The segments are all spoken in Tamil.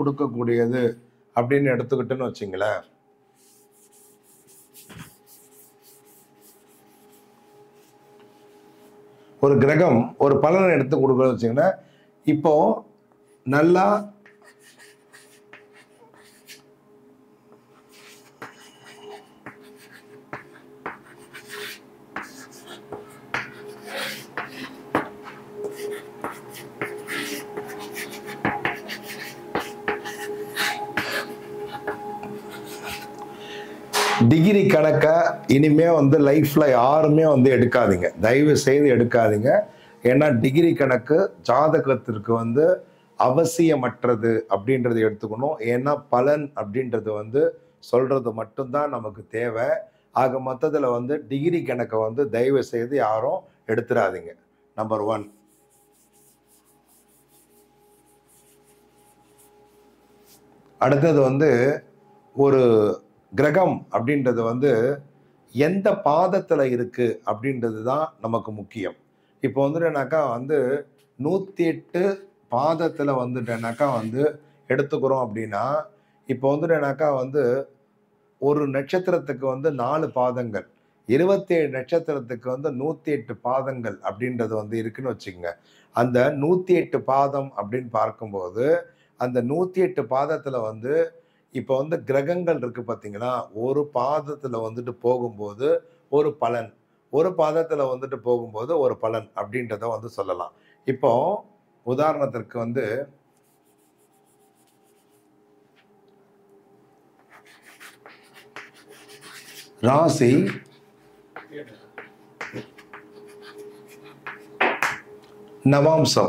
கொடுக்கக்கூடியது அப்படின்னு எடுத்துக்கிட்டோன்னு வச்சுங்களேன் ஒரு கிரகம் ஒரு பலனை எடுத்து கொடுக்குறது வச்சுங்கன்னா இப்போ நல்லா டிகிரி கணக்கை இனிமே வந்து லைஃப்ல யாருமே வந்து எடுக்காதீங்க தயவு செய்து எடுக்காதீங்க ஏன்னா டிகிரி கணக்கு ஜாதகத்திற்கு வந்து அவசியமற்றது அப்படின்றத எடுத்துக்கணும் ஏன்னா பலன் அப்படின்றது வந்து சொல்றது மட்டும்தான் நமக்கு தேவை ஆக மொத்தத்தில் வந்து டிகிரி கணக்கை வந்து தயவு செய்து யாரும் எடுத்துடாதீங்க நம்பர் ஒன் அடுத்தது வந்து ஒரு கிரகம் அப்படின்றது வந்து எந்த பாதத்தில் இருக்கு அப்படின்றது தான் நமக்கு முக்கியம் இப்போ வந்துட்டேனாக்கா வந்து நூற்றி எட்டு பாதத்தில் வந்துட்டேனாக்கா வந்து எடுத்துக்கிறோம் அப்படின்னா இப்போ வந்துட்டேனாக்கா வந்து ஒரு நட்சத்திரத்துக்கு வந்து நாலு பாதங்கள் இருபத்தேழு நட்சத்திரத்துக்கு வந்து நூற்றி எட்டு பாதங்கள் அப்படின்றது வந்து இருக்குன்னு வச்சுக்கோங்க அந்த நூற்றி எட்டு பாதம் அப்படின்னு பார்க்கும்போது அந்த நூற்றி எட்டு பாதத்தில் வந்து இப்போ வந்து கிரகங்கள் இருக்கு பார்த்தீங்களா ஒரு பாதத்தில் வந்துட்டு போகும்போது ஒரு பலன் ஒரு பாதத்தில் வந்துட்டு போகும்போது ஒரு பலன் அப்படின்றத வந்து சொல்லலாம் இப்போ உதாரணத்திற்கு வந்து ராசி நவாம்சம்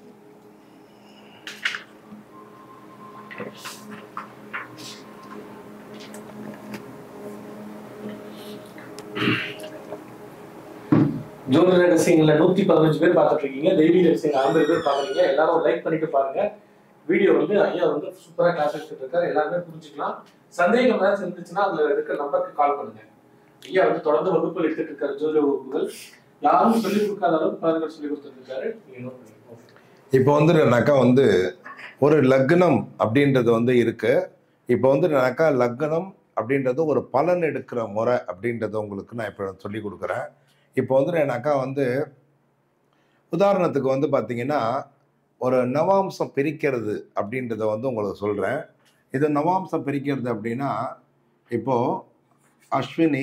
ஜோதிட ரகசியங்கள்ல நூத்தி பதினஞ்சு பேர் பார்த்துட்டு இருக்கீங்க தெய்வீக ரகசியங்கள் ஐம்பது பேர் பாக்குறீங்க எல்லாரும் லைக் பண்ணிட்டு பாருங்க வீடியோ வந்து ஐயா வந்து சூப்பரா கிளாஸ் எடுத்துட்டு இருக்காரு எல்லாருமே புரிஞ்சுக்கலாம் சந்தேகம் ஏதாச்சும் இருந்துச்சுன்னா அதுல இருக்க நம்பருக்கு கால் பண்ணுங்க ஐயா வந்து தொடர்ந்து வகுப்புகள் எடுத்துட்டு இருக்காரு ஜோதிட வகுப்புகள் யாரும் சொல்லிக் கொடுக்காத அளவுக்கு பலன்கள் சொல்லி கொடுத்துட்டு இருக்காரு நீங்க note பண்ணிக்கோங்க. இப்போ வந்துனாக்கா வந்து ஒரு லக்னம் அப்படின்றது வந்து இருக்கு இப்போ வந்துனாக்கா லக்னம் அப்படின்றது ஒரு பலன் எடுக்கிற முறை அப்படின்றத உங்களுக்கு நான் இப்போ சொல்லி கொடுக்குறேன் இப்போ வந்துனாக்கா வந்து உதாரணத்துக்கு வந்து பார்த்தீங்கன்னா ஒரு நவாம்சம் பிரிக்கிறது அப்படின்றத வந்து உங்களுக்கு சொல்கிறேன் இது நவாம்சம் பிரிக்கிறது அப்படின்னா இப்போ அஸ்வினி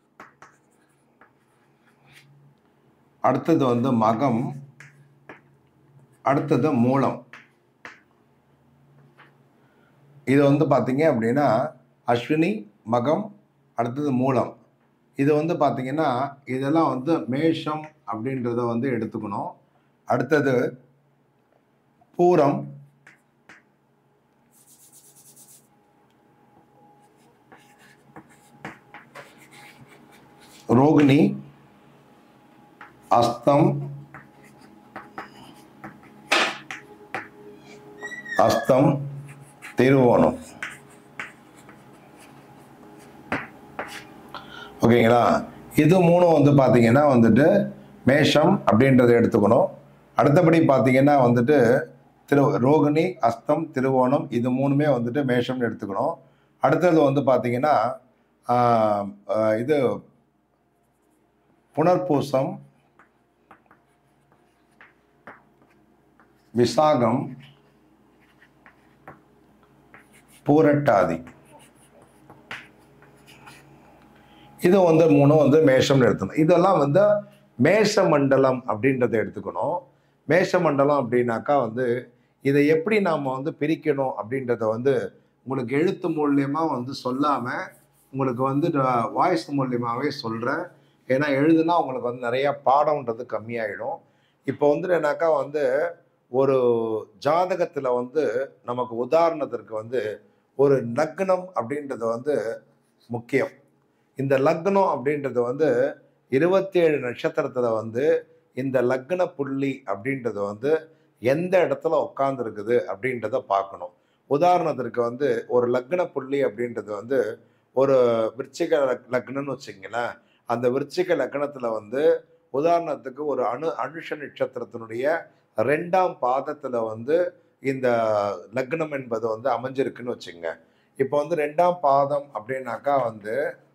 அடுத்தது வந்து மகம் அடுத்தது மூலம் இது வந்து பார்த்தீங்க அப்படின்னா அஸ்வினி மகம் அடுத்தது மூலம் இது வந்து பார்த்தீங்கன்னா இதெல்லாம் வந்து மேஷம் அப்படின்றத வந்து எடுத்துக்கணும் அடுத்தது பூரம் ரோகிணி அஸ்தம் அஸ்தம் திருவோணம் ஓகேங்களா இது மூணும் வந்து பார்த்தீங்கன்னா வந்துட்டு மேஷம் அப்படின்றத எடுத்துக்கணும் அடுத்தபடி பார்த்தீங்கன்னா வந்துட்டு திரு ரோகிணி அஸ்தம் திருவோணம் இது மூணுமே வந்துட்டு மேஷம்னு எடுத்துக்கணும் அடுத்தது வந்து பார்த்தீங்கன்னா ஆஹ், ஆஹ், இது புனர்பூசம் விசாகம் பூரட்டாதி இது வந்து மூணும் வந்து மேஷம்னு எடுத்துக்கணும் இதெல்லாம் வந்து மேஷ மண்டலம் அப்படின்றத எடுத்துக்கணும் மேஷ மண்டலம் அப்படின்னாக்கா வந்து இதை எப்படி நாம் வந்து பிரிக்கணும் அப்படின்றத வந்து உங்களுக்கு எழுத்து மூலியமா வந்து சொல்லாமல் உங்களுக்கு வந்து வாய்ஸ் மூலியமாகவே சொல்கிறேன் ஏன்னா எழுதுனா உங்களுக்கு வந்து நிறைய பாடம்ன்றது கம்மியாயிடும் இப்போ வந்து என்னக்கா வந்து ஒரு ஜாதகத்தில் வந்து நமக்கு உதாரணத்திற்கு வந்து ஒரு லக்னம் அப்படின்றது வந்து முக்கியம் இந்த லக்னம் அப்படின்றது வந்து இருபத்தேழு நட்சத்திரத்தில் வந்து இந்த லக்ன புள்ளி அப்படின்றது வந்து எந்த இடத்துல உட்காந்துருக்குது அப்படின்றத பார்க்கணும் உதாரணத்திற்கு வந்து ஒரு லக்ன புள்ளி அப்படின்றது வந்து ஒரு விருச்சிக லக்- லக்னம்னு வச்சுங்களேன் அந்த விருச்சிக லக்னத்தில் வந்து உதாரணத்துக்கு ஒரு அணு அனுஷ நட்சத்திரத்தினுடைய ரெண்டாம் பாதத்தில் வந்து இந்த லக்னம் என்பது வந்து அமைஞ்சிருக்குன்னு வச்சுங்க இப்போ வந்து ரெண்டாம் பாதம் அப்படின்னாக்கா வந்து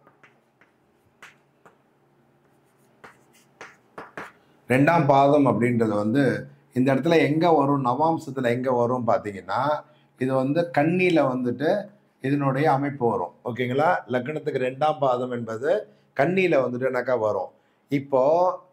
ரெண்டாம் பாதம் அப்படின்றது வந்து இந்த இடத்துல எங்கே வரும் நவாம்சத்தில் எங்கே வரும் பார்த்தீங்கன்னா இது வந்து கண்ணியில் வந்துட்டு இதனுடைய அமைப்பு வரும் ஓகேங்களா லக்னத்துக்கு ரெண்டாம் பாதம் என்பது கண்ணியில் வந்துட்டுனாக்கா வரும் இப்போ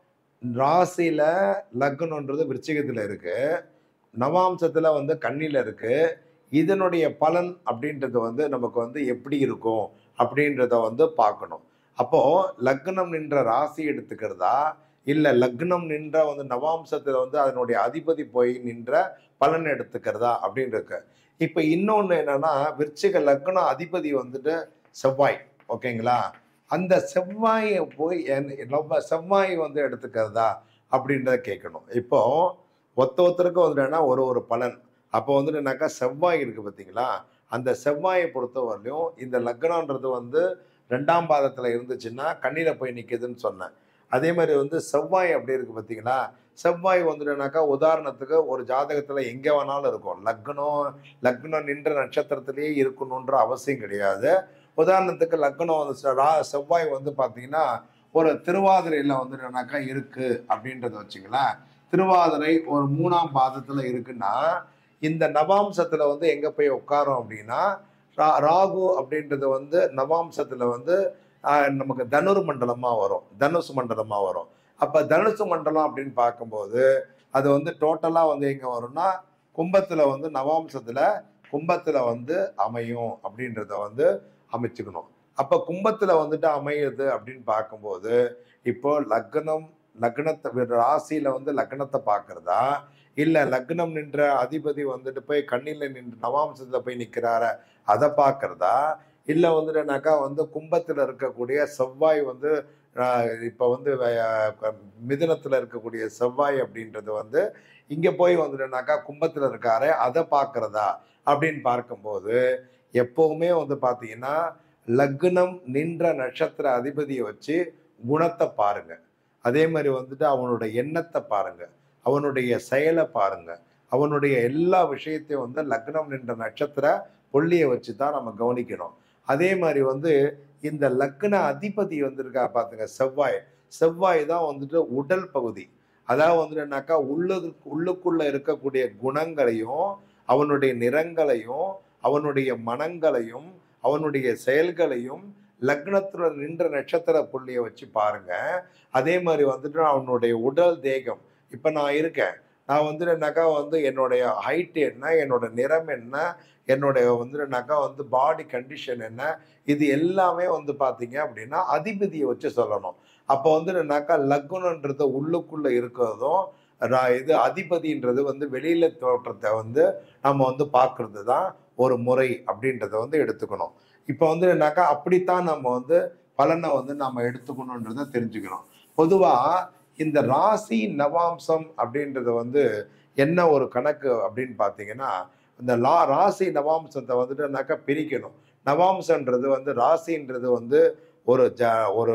ராசியில் லக்னன்றது விருச்சிகத்தில் இருக்கு நவாம்சத்தில் வந்து கண்ணியில் இருக்கு இதனுடைய பலன் அப்படின்றது வந்து நமக்கு வந்து எப்படி இருக்கும் அப்படின்றத வந்து பார்க்கணும் அப்போ லக்னம் நின்ற ராசி எடுத்துக்கிறதா இல்லை லக்னம் நின்ற வந்து நவாம்சத்தில் வந்து அதனுடைய அதிபதி போய் நின்ற பலன் எடுத்துக்கிறதா அப்படின்னு இருக்கு இப்போ இன்னொன்று என்னன்னா விருச்சிக லக்னம் அதிபதி வந்துட்டு செவ்வாய் ஓகேங்களா அந்த செவ்வாயை போய் என்- நம்ம செவ்வாய் வந்து எடுத்துக்கிறதா அப்படின்றத கேட்கணும் இப்போ ஒத்த ஒருத்தருக்கு வந்துட்டுனா ஒரு ஒரு பலன் அப்போ வந்துட்டுனாக்கா செவ்வாய் இருக்கு பார்த்தீங்களா அந்த செவ்வாயை பொறுத்தவரையிலும் இந்த லக்னன்றது வந்து ரெண்டாம் பாதத்தில் இருந்துச்சுன்னா கண்ணியில் போய் நிற்குதுன்னு சொன்னேன் அதே மாதிரி வந்து செவ்வாய் அப்படி இருக்கு பார்த்தீங்களா செவ்வாய் வந்துட்டுனாக்கா உதாரணத்துக்கு ஒரு ஜாதகத்தில் எங்கே வேணாலும் இருக்கும் லக்னம் லக்னம் நின்ற நட்சத்திரத்திலேயே இருக்கணுன்ற அவசியம் கிடையாது உதாரணத்துக்கு லக்னம் வந்து செ- ரா- செவ்வாய் வந்து பார்த்தீங்கன்னா ஒரு திருவாதிரையில் வந்துட்டுனாக்கா இருக்கு அப்படின்றத வச்சுங்களேன் திருவாதிரை ஒரு மூணாம் பாதத்தில் இருக்குன்னா இந்த நவாம்சத்தில் வந்து எங்கே போய் உட்காரும் அப்படின்னா ரா- ராகு அப்படின்றது வந்து நவாம்சத்தில் வந்து ஆஹ், நமக்கு தனுர் மண்டலமாக வரும் தனுசு மண்டலமாக வரும் அப்போ தனுசு மண்டலம் அப்படின்னு பார்க்கும்போது அது வந்து டோட்டலாக வந்து எங்கே வரும்னா கும்பத்தில் வந்து நவாம்சத்தில் கும்பத்தில் வந்து அமையும் அப்படின்றத வந்து அமைச்சுக்கணும் அப்போ கும்பத்தில் வந்துட்டு அமையுது அப்படின்னு பார்க்கும்போது இப்போ லக்னம் லக்னத்தை ராசியில் வந்து லக்னத்தை பார்க்கறதா இல்லை லக்னம் நின்ற அதிபதி வந்துட்டு போய் கண்ணில் நின்று நவாம்சத்தில் போய் நிற்கிறார அதை பார்க்கறதா இல்லை வந்துட்டுனாக்கா வந்து கும்பத்தில் இருக்கக்கூடிய செவ்வாய் வந்து இப்போ வந்து மிதுனத்தில் இருக்கக்கூடிய செவ்வாய் அப்படின்றது வந்து இங்கே போய் வந்துட்டுனாக்கா கும்பத்தில் இருக்காரு அதை பார்க்கறதா அப்படின்னு பார்க்கும்போது எப்பவுமே வந்து பார்த்தீங்கன்னா லக்னம் நின்ற நட்சத்திர அதிபதியை வச்சு குணத்தை பாருங்க அதே மாதிரி வந்துட்டு அவனோட எண்ணத்தை பாருங்க அவனுடைய செயலை பாருங்க அவனுடைய எல்லா விஷயத்தையும் வந்து லக்னம் நின்ற நட்சத்திர புள்ளியை வச்சு தான் நம்ம கவனிக்கணும் அதே மாதிரி வந்து இந்த லக்ன அதிபதி வந்திருக்கா பாத்துங்க செவ்வாய் செவ்வாய் தான் வந்துட்டு உடல் பகுதி அதாவது வந்துட்டுனாக்கா உள்ளது உள்ளுக்குள்ள இருக்கக்கூடிய குணங்களையும் அவனுடைய நிறங்களையும் அவனுடைய மனங்களையும் அவனுடைய செயல்களையும் லக்னத்துல நின்ற நட்சத்திர புள்ளியை வச்சு பாருங்க அதே மாதிரி வந்துட்டு அவனுடைய உடல் தேகம் இப்போ நான் இருக்கேன் நான் வந்துட்டுனாக்கா வந்து என்னுடைய ஹைட் என்ன என்னோட நிறம் என்ன என்னுடைய வந்துட்டுனாக்கா வந்து பாடி கண்டிஷன் என்ன இது எல்லாமே வந்து பார்த்தீங்க அப்படின்னா அதிபதியை வச்சு சொல்லணும் அப்போ வந்துட்டுனாக்கா லக்னன்றது உள்ளுக்குள்ள இருக்கிறதும் ரா- இது அதிபதின்றது வந்து வெளியில தோற்றத்தை வந்து நம்ம வந்து பார்க்கறது தான் ஒரு முறை அப்படின்றத வந்து எடுத்துக்கணும் இப்போ வந்து என்னக்கா அப்படித்தான் நம்ம வந்து பலனை வந்து நம்ம எடுத்துக்கணுன்றதை தெரிஞ்சுக்கணும் பொதுவாக இந்த ராசி நவாம்சம் அப்படின்றது வந்து என்ன ஒரு கணக்கு அப்படின்னு பார்த்தீங்கன்னா இந்த லா ராசி நவாம்சத்தை வந்துட்டுனாக்கா பிரிக்கணும் நவாம்சன்றது வந்து ராசின்றது வந்து ஒரு ஜ ஒரு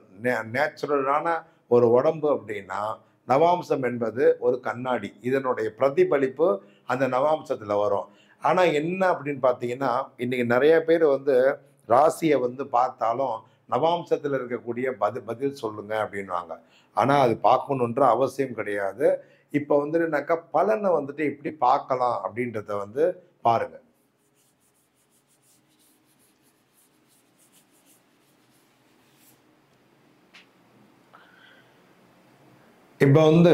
நேச்சுரலான ஒரு உடம்பு அப்படின்னா நவாம்சம் என்பது ஒரு கண்ணாடி இதனுடைய பிரதிபலிப்பு அந்த நவாம்சத்தில் வரும் ஆனால் என்ன அப்படின்னு பார்த்தீங்கன்னா இன்னைக்கு நிறைய பேர் வந்து ராசியை வந்து பார்த்தாலும் நவாம்சத்தில் இருக்கக்கூடிய பதில் பதில் சொல்லுங்க அப்படின்வாங்க ஆனால் அது பார்க்கணுன்ற அவசியம் கிடையாது இப்போ வந்துட்டுனாக்கா பலனை வந்துட்டு எப்படி பார்க்கலாம் அப்படின்றத வந்து பாருங்க இப்போ வந்து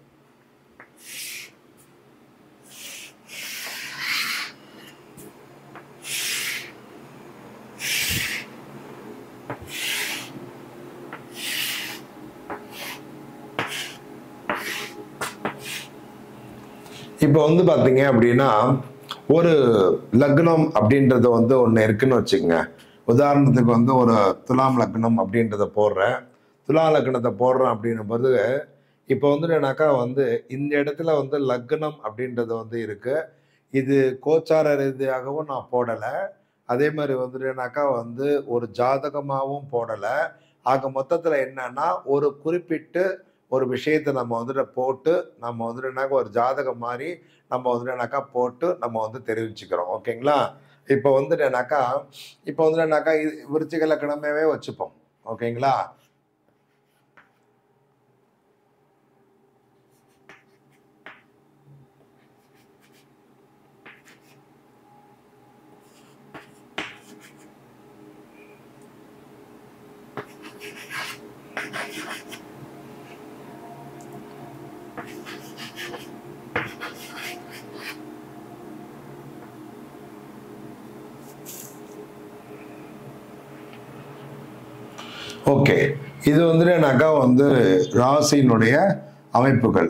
இப்போ வந்து பார்த்தீங்க அப்படின்னா ஒரு லக்னம் அப்படின்றது வந்து ஒன்று இருக்குன்னு வச்சுக்கோங்க உதாரணத்துக்கு வந்து ஒரு துலாம் லக்னம் அப்படின்றத போடுறேன் துலா லக்னத்தை போடுறேன் அப்படின்னும் போது இப்போ வந்து என்னன்னாக்கா வந்து இந்த இடத்துல வந்து லக்னம் அப்படின்றது வந்து இருக்கு இது கோச்சார ரீதியாகவும் நான் போடலை அதே மாதிரி வந்துட்டுனாக்கா வந்து ஒரு ஜாதகமாகவும் போடலை ஆக மொத்தத்தில் என்னன்னா ஒரு குறிப்பிட்டு ஒரு விஷயத்தை நம்ம வந்துட்டு போட்டு நம்ம வந்துட்டு என்னக்கா ஒரு ஜாதகம் மாதிரி நம்ம வந்துட்டு என்னக்கா போட்டு நம்ம வந்து தெரிவிச்சுக்கிறோம் ஓகேங்களா இப்போ வந்துட்டு என்னக்கா இப்போ வந்துட்டு என்னக்கா இது விருச்சிக லக்கணமே வச்சுப்போம் ஓகேங்களா ஓகே இது வந்துட்டு என்னக்கா வந்து ராசியினுடைய அமைப்புகள்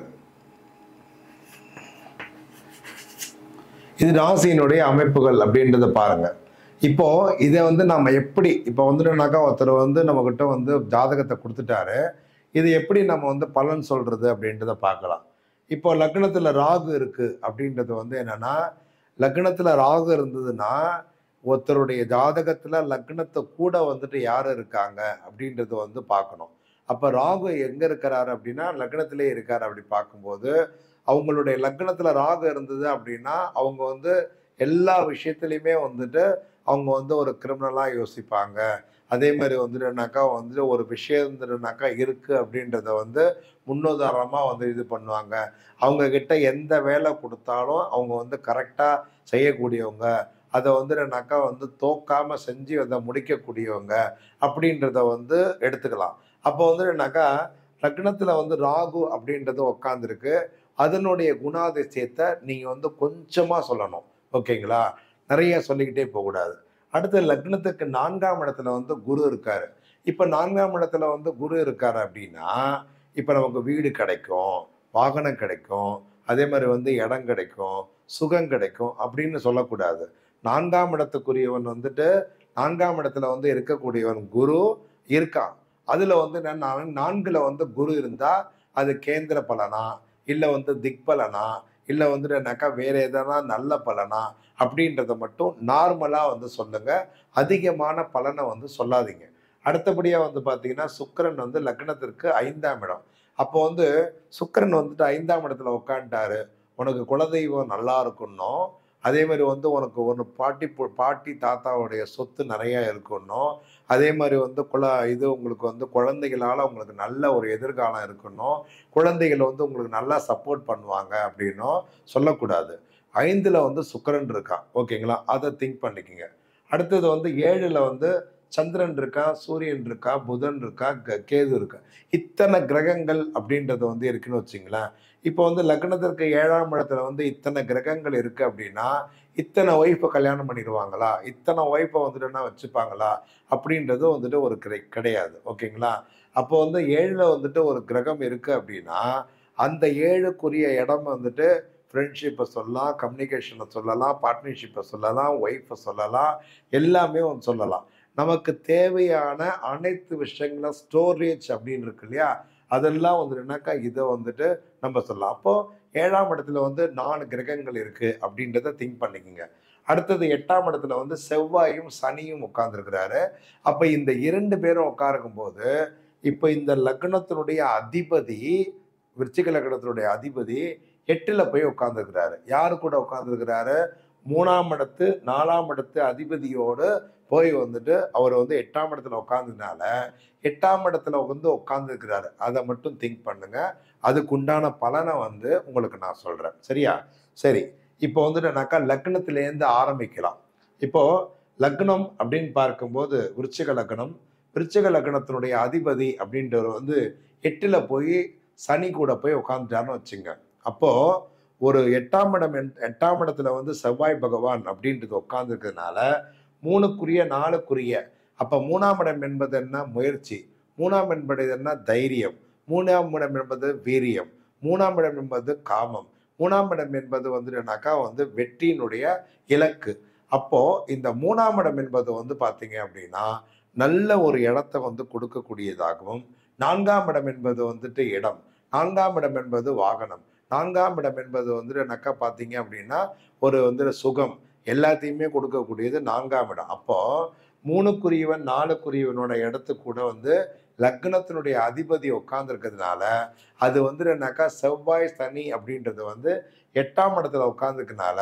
இது ராசியினுடைய அமைப்புகள் அப்படின்றத பாருங்க இப்போ இதை வந்து நம்ம எப்படி இப்போ வந்துட்டுனாக்கா ஒருத்தர் வந்து நம்மக்கிட்ட வந்து ஜாதகத்தை கொடுத்துட்டாரு இது எப்படி நம்ம வந்து பலன் சொல்றது அப்படின்றத பார்க்கலாம் இப்போ லக்னத்துல ராகு இருக்கு அப்படின்றது வந்து என்னன்னா லக்னத்துல ராகு இருந்ததுன்னா ஒருத்தருடைய ஜாதகத்துல லக்னத்தை கூட வந்துட்டு யார் இருக்காங்க அப்படின்றது வந்து பார்க்கணும் அப்ப ராகு எங்க இருக்கிறாரு அப்படின்னா லக்னத்திலே இருக்காரு அப்படி பார்க்கும்போது அவங்களுடைய லக்னத்துல ராகு இருந்தது அப்படின்னா அவங்க வந்து எல்லா விஷயத்துலையுமே வந்துட்டு அவங்க வந்து ஒரு கிரிமினலா யோசிப்பாங்க அதே மாதிரி வந்துட்டுனாக்கா வந்துட்டு ஒரு விஷயம் இருந்துட்டுனாக்கா இருக்கு அப்படின்றத வந்து முன்னுதாரணமா வந்து இது பண்ணுவாங்க அவங்க கிட்ட எந்த வேலை கொடுத்தாலும் அவங்க வந்து கரெக்டா செய்யக்கூடியவங்க அதை வந்துட்டுனாக்கா வந்து தோக்காம செஞ்சு அதை முடிக்கக்கூடியவங்க அப்படின்றத வந்து எடுத்துக்கலாம் அப்போ வந்துட்டுனாக்கா லக்னத்துல வந்து ராகு அப்படின்றது உக்காந்துருக்கு அதனுடைய குணாதிசயத்தை நீங்க வந்து கொஞ்சமா சொல்லணும் ஓகேங்களா நிறைய சொல்லிக்கிட்டே போகக்கூடாது அடுத்து லக்னத்துக்கு நான்காம் இடத்துல வந்து குரு இருக்காரு இப்ப நான்காம் இடத்துல வந்து குரு இருக்காரு அப்படின்னா இப்ப நமக்கு வீடு கிடைக்கும் வாகனம் கிடைக்கும் அதே மாதிரி வந்து இடம் கிடைக்கும் சுகம் கிடைக்கும் அப்படின்னு சொல்லக்கூடாது நான்காம் இடத்துக்குரியவன் வந்துட்டு நான்காம் இடத்துல வந்து இருக்கக்கூடியவன் குரு இருக்கான் அதுல வந்து நான் நான் நான்குல வந்து குரு இருந்தா அது கேந்திர பலனா இல்ல வந்து திக்பலனா இல்ல வந்துட்டுனாக்கா வேற எதனா நல்ல பலனா அப்படின்றத மட்டும் நார்மலா வந்து சொல்லுங்க அதிகமான பலனை வந்து சொல்லாதீங்க அடுத்தபடியா வந்து பாத்தீங்கன்னா சுக்கிரன் வந்து லக்னத்திற்கு ஐந்தாம் இடம் அப்போ வந்து சுக்கிரன் வந்துட்டு ஐந்தாம் இடத்துல உட்காந்துட்டாரு உனக்கு குலதெய்வம் நல்லா இருக்கணும் அதே மாதிரி வந்து உனக்கு ஒரு பாட்டி பு- பாட்டி தாத்தாவுடைய சொத்து நிறைய இருக்கணும் அதே மாதிரி வந்து குல இது உங்களுக்கு வந்து குழந்தைகளால உங்களுக்கு நல்ல ஒரு எதிர்காலம் இருக்கணும் குழந்தைகள் வந்து உங்களுக்கு நல்லா சப்போர்ட் பண்ணுவாங்க அப்படின்னும் சொல்லக்கூடாது ஐந்துல வந்து சுக்கிரன் இருக்கான் ஓகேங்களா அதை திங்க் பண்ணிக்கங்க அடுத்தது வந்து ஏழுல வந்து சந்திரன் இருக்கா சூரியன் இருக்கா புதன் இருக்கா க- கேது இருக்கா இத்தனை கிரகங்கள் அப்படின்றது வந்து இருக்குன்னு வச்சுங்களேன் இப்போ வந்து லக்னத்திற்கு ஏழாம் இடத்துல வந்து இத்தனை கிரகங்கள் இருக்கு அப்படின்னா இத்தனை ஒய்ஃபை கல்யாணம் பண்ணிடுவாங்களா இத்தனை ஒய்ஃபை வந்துட்டு என்ன வச்சுப்பாங்களா அப்படின்றது வந்துட்டு ஒரு கிடை கிடையாது ஓகேங்களா அப்போ வந்து ஏழுல வந்துட்டு ஒரு கிரகம் இருக்கு அப்படின்னா அந்த ஏழுக்குரிய இடம் வந்துட்டு ஃப்ரெண்ட்ஷிப்பை சொல்லலாம் கம்யூனிகேஷனை சொல்லலாம் பார்ட்னர்ஷிப்பை சொல்லலாம் ஒய்ஃபை சொல்லலாம் எல்லாமே வந்து சொல்லலாம் நமக்கு தேவையான அனைத்து விஷயங்களும் ஸ்டோரேஜ் அப்படின்னு இருக்கு இல்லையா அதெல்லாம் வந்துட்டுனாக்கா இதை வந்துட்டு நம்ம சொல்லலாம் அப்போ ஏழாம் இடத்துல வந்து நாலு கிரகங்கள் இருக்கு அப்படின்றத திங்க் பண்ணிக்கோங்க அடுத்தது எட்டாம் இடத்துல வந்து செவ்வாயும் சனியும் உட்கார்ந்துருக்கிறாரு அப்ப இந்த இரண்டு பேரும் உட்காருக்கும் போது இப்ப இந்த லக்னத்தினுடைய அதிபதி விருச்சிக லக்னத்தினுடைய அதிபதி எட்டுல போய் உட்கார்ந்துருக்கிறாரு யாரு கூட உட்கார்ந்துருக்கிறாரு மூணாம் இடத்து நாலாம் இடத்து அதிபதியோடு போய் வந்துட்டு அவர் வந்து எட்டாம் இடத்துல உட்கார்ந்ததுனால எட்டாம் இடத்துல வந்து உட்கார்ந்துருக்கிறாரு அதை மட்டும் திங்க் பண்ணுங்க அதுக்குண்டான பலனை வந்து உங்களுக்கு நான் சொல்றேன் சரியா சரி இப்போ வந்துட்டுனாக்கா லக்னத்திலேருந்து ஆரம்பிக்கலாம் இப்போ லக்னம் அப்படின்னு பார்க்கும்போது விருச்சிக லக்னம் விருச்சிக லக்னத்தினுடைய அதிபதி அப்படின்றவர் வந்து எட்டுல போய் சனி கூட போய் உட்காந்துட்டாருன்னு வச்சுங்க அப்போ ஒரு எட்டாம் இடம் என்- எட்டாம் இடத்துல வந்து செவ்வாய் பகவான் அப்படின்றது உட்கார்ந்துருக்கிறதுனால மூணுக்குரிய நாலுக்குரிய அப்ப மூணாம் இடம் என்பது என்ன முயற்சி மூணாம் என்பது என்ன தைரியம் மூணாம் இடம் என்பது வீரியம் மூணாம் இடம் என்பது காமம் மூணாம் இடம் என்பது வந்துட்டுனாக்கா வந்து வெற்றியினுடைய இலக்கு அப்போ இந்த மூணாம் இடம் என்பது வந்து பாத்தீங்க அப்படின்னா நல்ல ஒரு இடத்த வந்து கொடுக்கக்கூடியதாகவும் நான்காம் இடம் என்பது வந்துட்டு இடம் நான்காம் இடம் என்பது வாகனம் நான்காம் இடம் என்பது வந்துட்டு நக்கா பார்த்தீங்க அப்படின்னா ஒரு வந்து சுகம் எல்லாத்தையுமே கொடுக்கக்கூடியது நான்காம் இடம் அப்போ மூணுக்குரியவன் நாலுக்குரியவனோட இடத்து கூட வந்து லக்னத்தினுடைய அதிபதி உட்கார்ந்துருக்கிறதுனால அது வந்து என்னன்னாக்கா செவ்வாய் சனி அப்படின்றது வந்து எட்டாம் இடத்துல உட்காந்துருக்கனால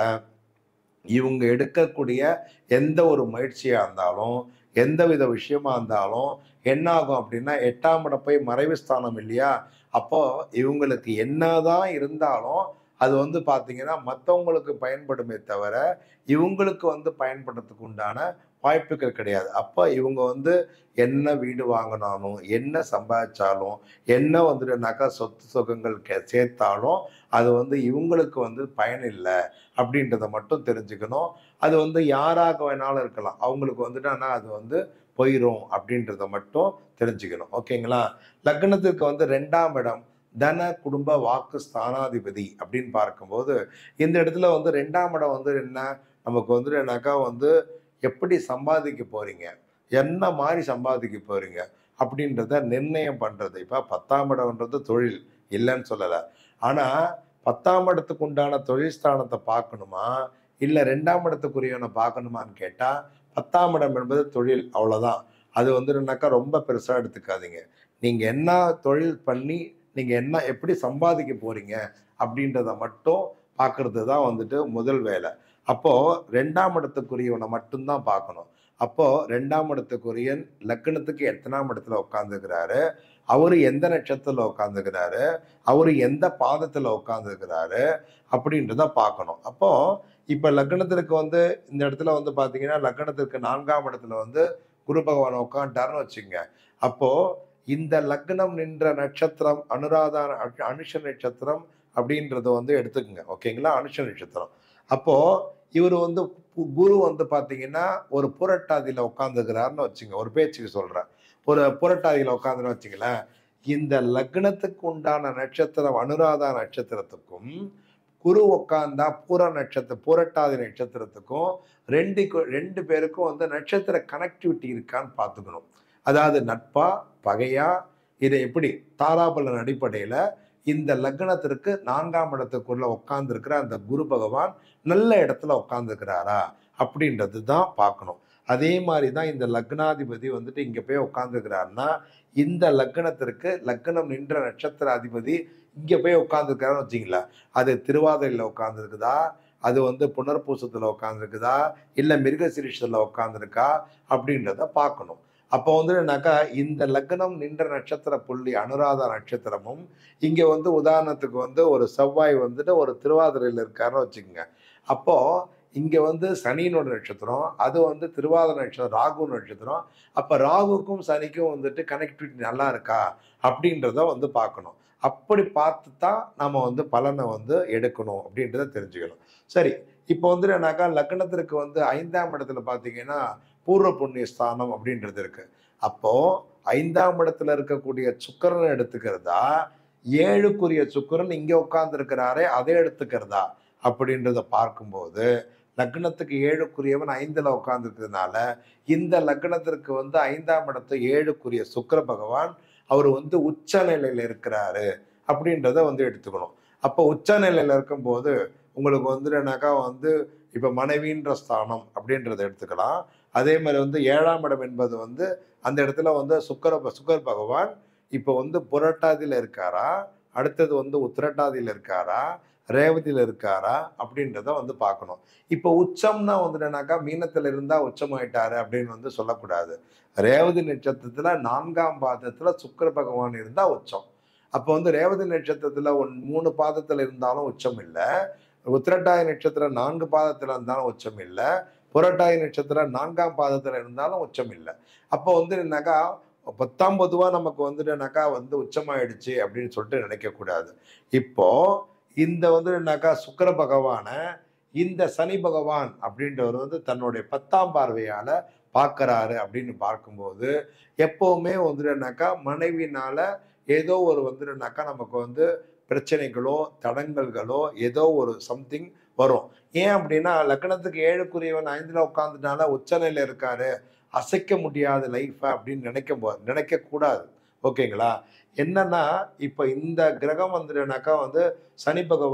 இவங்க எடுக்கக்கூடிய எந்த ஒரு முயற்சியாக இருந்தாலும் எந்த வித விஷயமா இருந்தாலும் என்ன ஆகும் அப்படின்னா எட்டாம் இடம் போய் மறைவு ஸ்தானம் இல்லையா அப்போ இவங்களுக்கு என்னதான் இருந்தாலும் அது வந்து பார்த்தீங்கன்னா மற்றவங்களுக்கு பயன்படுமே தவிர இவங்களுக்கு வந்து பயன்படுறதுக்கு உண்டான வாய்ப்புகள் கிடையாது அப்போ இவங்க வந்து என்ன வீடு வாங்கினாலும் என்ன சம்பாதிச்சாலும் என்ன வந்துட்டுனாக்கா சொத்து சுகங்கள் கே சேர்த்தாலும் அது வந்து இவங்களுக்கு வந்து பயன் இல்லை அப்படின்றத மட்டும் தெரிஞ்சுக்கணும் அது வந்து யாராக வேணாலும் இருக்கலாம் அவங்களுக்கு வந்துட்டு ஆனால் அது வந்து போயிடும் அப்படின்றத மட்டும் தெரிஞ்சுக்கணும் ஓகேங்களா லக்னத்திற்கு வந்து ரெண்டாம் இடம் தன குடும்ப வாக்கு ஸ்தானாதிபதி அப்படின்னு பார்க்கும்போது இந்த இடத்துல வந்து ரெண்டாம் இடம் வந்து என்ன நமக்கு வந்து என்னக்கா வந்து எப்படி சம்பாதிக்க போறீங்க என்ன மாதிரி சம்பாதிக்க போறீங்க அப்படின்றத நிர்ணயம் பண்றது இப்போ பத்தாம் இடம்ன்றது தொழில் இல்லைன்னு சொல்லலை ஆனா பத்தாம் இடத்துக்கு உண்டான தொழில் ஸ்தானத்தை பார்க்கணுமா இல்லை ரெண்டாம் இடத்துக்குரியவனை பார்க்கணுமான்னு கேட்டால் பத்தாம் இடம் என்பது தொழில் அவ்வளோதான் அது வந்து என்னக்கா ரொம்ப பெருசாக எடுத்துக்காதீங்க நீங்கள் என்ன தொழில் பண்ணி நீங்கள் என்ன எப்படி சம்பாதிக்க போறீங்க அப்படின்றத மட்டும் பார்க்கறது தான் வந்துட்டு முதல் வேலை அப்போது ரெண்டாம் இடத்துக்குரியவனை மட்டும்தான் பார்க்கணும் அப்போது ரெண்டாம் இடத்துக்குரியன் லக்கணத்துக்கு எத்தனாம் இடத்துல உட்காந்துக்கிறாரு அவர் எந்த நட்சத்திரத்தில் உட்காந்துக்கிறாரு அவர் எந்த பாதத்தில் உட்காந்துருக்கிறாரு அப்படின்றத பார்க்கணும் அப்போ இப்போ லக்னத்திற்கு வந்து இந்த இடத்துல வந்து பார்த்தீங்கன்னா லக்னத்திற்கு நான்காம் இடத்துல வந்து குரு பகவான் உட்காந்துட்டாருன்னு வச்சுங்க அப்போ இந்த லக்னம் நின்ற நட்சத்திரம் அனுராதா அனுஷ நட்சத்திரம் அப்படின்றத வந்து எடுத்துக்கோங்க ஓகேங்களா அனுஷ நட்சத்திரம் அப்போ இவர் வந்து கு- குரு வந்து பார்த்தீங்கன்னா ஒரு புரட்டாதியில் உட்காந்துக்கிறாருன்னு வச்சுங்க ஒரு பேச்சுக்கு சொல்கிறேன் ஒரு புரட்டாதியில் உட்காந்துன்னு வச்சுங்களேன் இந்த லக்னத்துக்கு உண்டான நட்சத்திரம் அனுராதா நட்சத்திரத்துக்கும் குரு உட்காந்தா பூர நட்சத்திர பூரட்டாதி நட்சத்திரத்துக்கும் ரெண்டு கு- ரெண்டு பேருக்கும் வந்து நட்சத்திர கனெக்டிவிட்டி இருக்கான்னு பார்த்துக்கணும் அதாவது நட்பா பகையா இதை எப்படி தாராபலன் அடிப்படையில் இந்த லக்னத்திற்கு நான்காம் இடத்துக்குள்ள உட்கார்ந்துருக்கிற அந்த குரு பகவான் நல்ல இடத்துல உட்காந்துருக்கிறாரா அப்படின்றது தான் பார்க்கணும் அதே மாதிரி தான் இந்த லக்னாதிபதி வந்துட்டு இங்கே போய் உட்காந்துருக்கிறாருன்னா இந்த லக்னத்திற்கு லக்னம் நின்ற நட்சத்திர அதிபதி இங்கே போய் உட்காந்துருக்காருன்னு வச்சிங்களேன் அது திருவாதிரையில் உட்காந்துருக்குதா அது வந்து புனர்பூசத்தில் உட்காந்துருக்குதா இல்லை மிருகசிரீஷத்தில் உட்காந்துருக்கா அப்படின்றத பார்க்கணும் அப்போ வந்து என்னன்னாக்கா இந்த லக்னம் நின்ற நட்சத்திர புள்ளி அனுராதா நட்சத்திரமும் இங்கே வந்து உதாரணத்துக்கு வந்து ஒரு செவ்வாய் வந்துட்டு ஒரு திருவாதிரையில் இருக்காருன்னு வச்சுக்கோங்க அப்போ இங்கே வந்து சனியினோட நட்சத்திரம் அது வந்து திருவாதிரை நட்சத்திரம் ராகு நட்சத்திரம் அப்போ ராகுக்கும் சனிக்கும் வந்துட்டு கனெக்டிவிட்டி நல்லா இருக்கா அப்படின்றத வந்து பார்க்கணும் அப்படி பார்த்து தான் நம்ம வந்து பலனை வந்து எடுக்கணும் அப்படின்றத தெரிஞ்சுக்கணும் சரி இப்போ வந்து என்னன்னாக்கா லக்னத்திற்கு வந்து ஐந்தாம் இடத்துல பார்த்தீங்கன்னா பூர்வ புண்ணிய ஸ்தானம் அப்படின்றது இருக்கு அப்போ ஐந்தாம் இடத்துல இருக்கக்கூடிய சுக்கரனை எடுத்துக்கிறதா ஏழுக்குரிய சுக்கிரன் இங்கே உட்கார்ந்துருக்கிறாரே அதை எடுத்துக்கிறதா அப்படின்றத பார்க்கும்போது லக்னத்துக்கு ஏழுக்குரியவன் ஐந்துல உட்கார்ந்துருக்கிறதுனால இந்த லக்னத்திற்கு வந்து ஐந்தாம் இடத்து ஏழுக்குரிய சுக்கிர பகவான் அவர் வந்து உச்ச நிலையில இருக்கிறாரு அப்படின்றத வந்து எடுத்துக்கணும் அப்போ உச்ச நிலையில இருக்கும்போது உங்களுக்கு வந்து என்னக்கா வந்து இப்போ மனைவின்ற ஸ்தானம் அப்படின்றத எடுத்துக்கலாம் அதே மாதிரி வந்து ஏழாம் இடம் என்பது வந்து அந்த இடத்துல வந்து சுக்கர சுக்கர் பகவான் இப்போ வந்து புரட்டாதியில் இருக்காரா அடுத்தது வந்து உத்திரட்டாதியில் இருக்காரா ரேவதியில் இருக்காரா அப்படின்றத வந்து பார்க்கணும் இப்போ உச்சம்னா வந்துட்டுனாக்கா மீனத்தில் இருந்தால் உச்சமாயிட்டாரு அப்படின்னு வந்து சொல்லக்கூடாது ரேவதி நட்சத்திரத்தில் நான்காம் பாதத்தில் சுக்கிர பகவான் இருந்தால் உச்சம் அப்போ வந்து ரேவதி நட்சத்திரத்தில் ஒன் மூணு பாதத்தில் இருந்தாலும் உச்சம் இல்லை உத்திரட்டாய நட்சத்திரம் நான்கு பாதத்தில் இருந்தாலும் உச்சம் இல்லை புரட்டாய நட்சத்திரம் நான்காம் பாதத்தில் இருந்தாலும் உச்சம் இல்லை அப்போ வந்து என்னக்கா பத்தாம் பொதுவாக நமக்கு வந்துட்டுனாக்கா வந்து உச்சமாயிடுச்சு அப்படின்னு சொல்லிட்டு நினைக்கக்கூடாது இப்போ இந்த வந்து என்னக்கா சுக்கிர பகவானை இந்த சனி பகவான் அப்படின்றவர் வந்து தன்னுடைய பத்தாம் பார்வையால பார்க்கறாரு அப்படின்னு பார்க்கும்போது எப்பவுமே வந்துட்டுனாக்கா மனைவினால ஏதோ ஒரு வந்துட்டுனாக்கா நமக்கு வந்து பிரச்சனைகளோ தடங்கல்களோ ஏதோ ஒரு சம்திங் வரும் ஏன் அப்படின்னா லக்னத்துக்கு ஏழுக்குரியவன் ஐந்துல உட்காந்துனால உச்சநிலையில இருக்காரு அசைக்க முடியாத லைஃபை அப்படின்னு நினைக்க போ- நினைக்க கூடாது ஓகேங்களா என்னன்னா இப்போ இந்த கிரகம் வந்துட்டுனாக்கா வந்து சனி பகவான்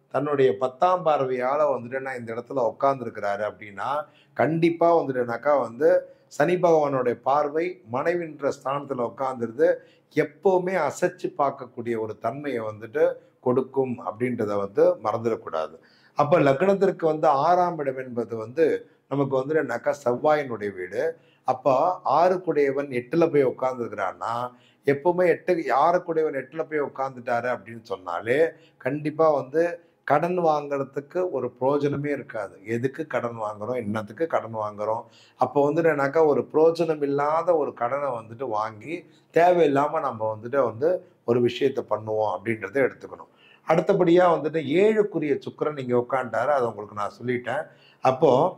தன்னுடைய பத்தாம் பார்வையால் வந்துட்டு நான் இந்த இடத்துல உட்காந்துருக்கிறாரு அப்படின்னா கண்டிப்பாக வந்துட்டுனாக்கா வந்து சனி பகவானுடைய பார்வை மனைவின்ற ஸ்தானத்தில் உட்காந்துருது எப்போவுமே அசைச்சு பார்க்கக்கூடிய ஒரு தன்மையை வந்துட்டு கொடுக்கும் அப்படின்றத வந்து மறந்துடக்கூடாது அப்போ லக்னத்திற்கு வந்து ஆறாம் இடம் என்பது வந்து நமக்கு வந்துட்டுனாக்கா செவ்வாயினுடைய வீடு அப்போ ஆறுக்குடையவன் எட்டில் போய் உட்காந்துருக்கிறான்னா எப்பவுமே எட்டு யாருக்குடையவன் எட்டில் போய் உட்காந்துட்டாரு அப்படின்னு சொன்னாலே கண்டிப்பாக வந்து கடன் வாங்குறதுக்கு ஒரு பிரயோஜனமே இருக்காது எதுக்கு கடன் வாங்குறோம் என்னத்துக்கு கடன் வாங்குறோம் அப்போ வந்துட்டு என்னக்கா ஒரு பிரயோஜனம் இல்லாத ஒரு கடனை வந்துட்டு வாங்கி தேவையில்லாமல் நம்ம வந்துட்டு வந்து ஒரு விஷயத்தை பண்ணுவோம் அப்படின்றத எடுத்துக்கணும் அடுத்தபடியாக வந்துட்டு ஏழுக்குரிய சுக்கரன் நீங்கள் உட்காந்துட்டாரு அதை உங்களுக்கு நான் சொல்லிட்டேன் அப்போது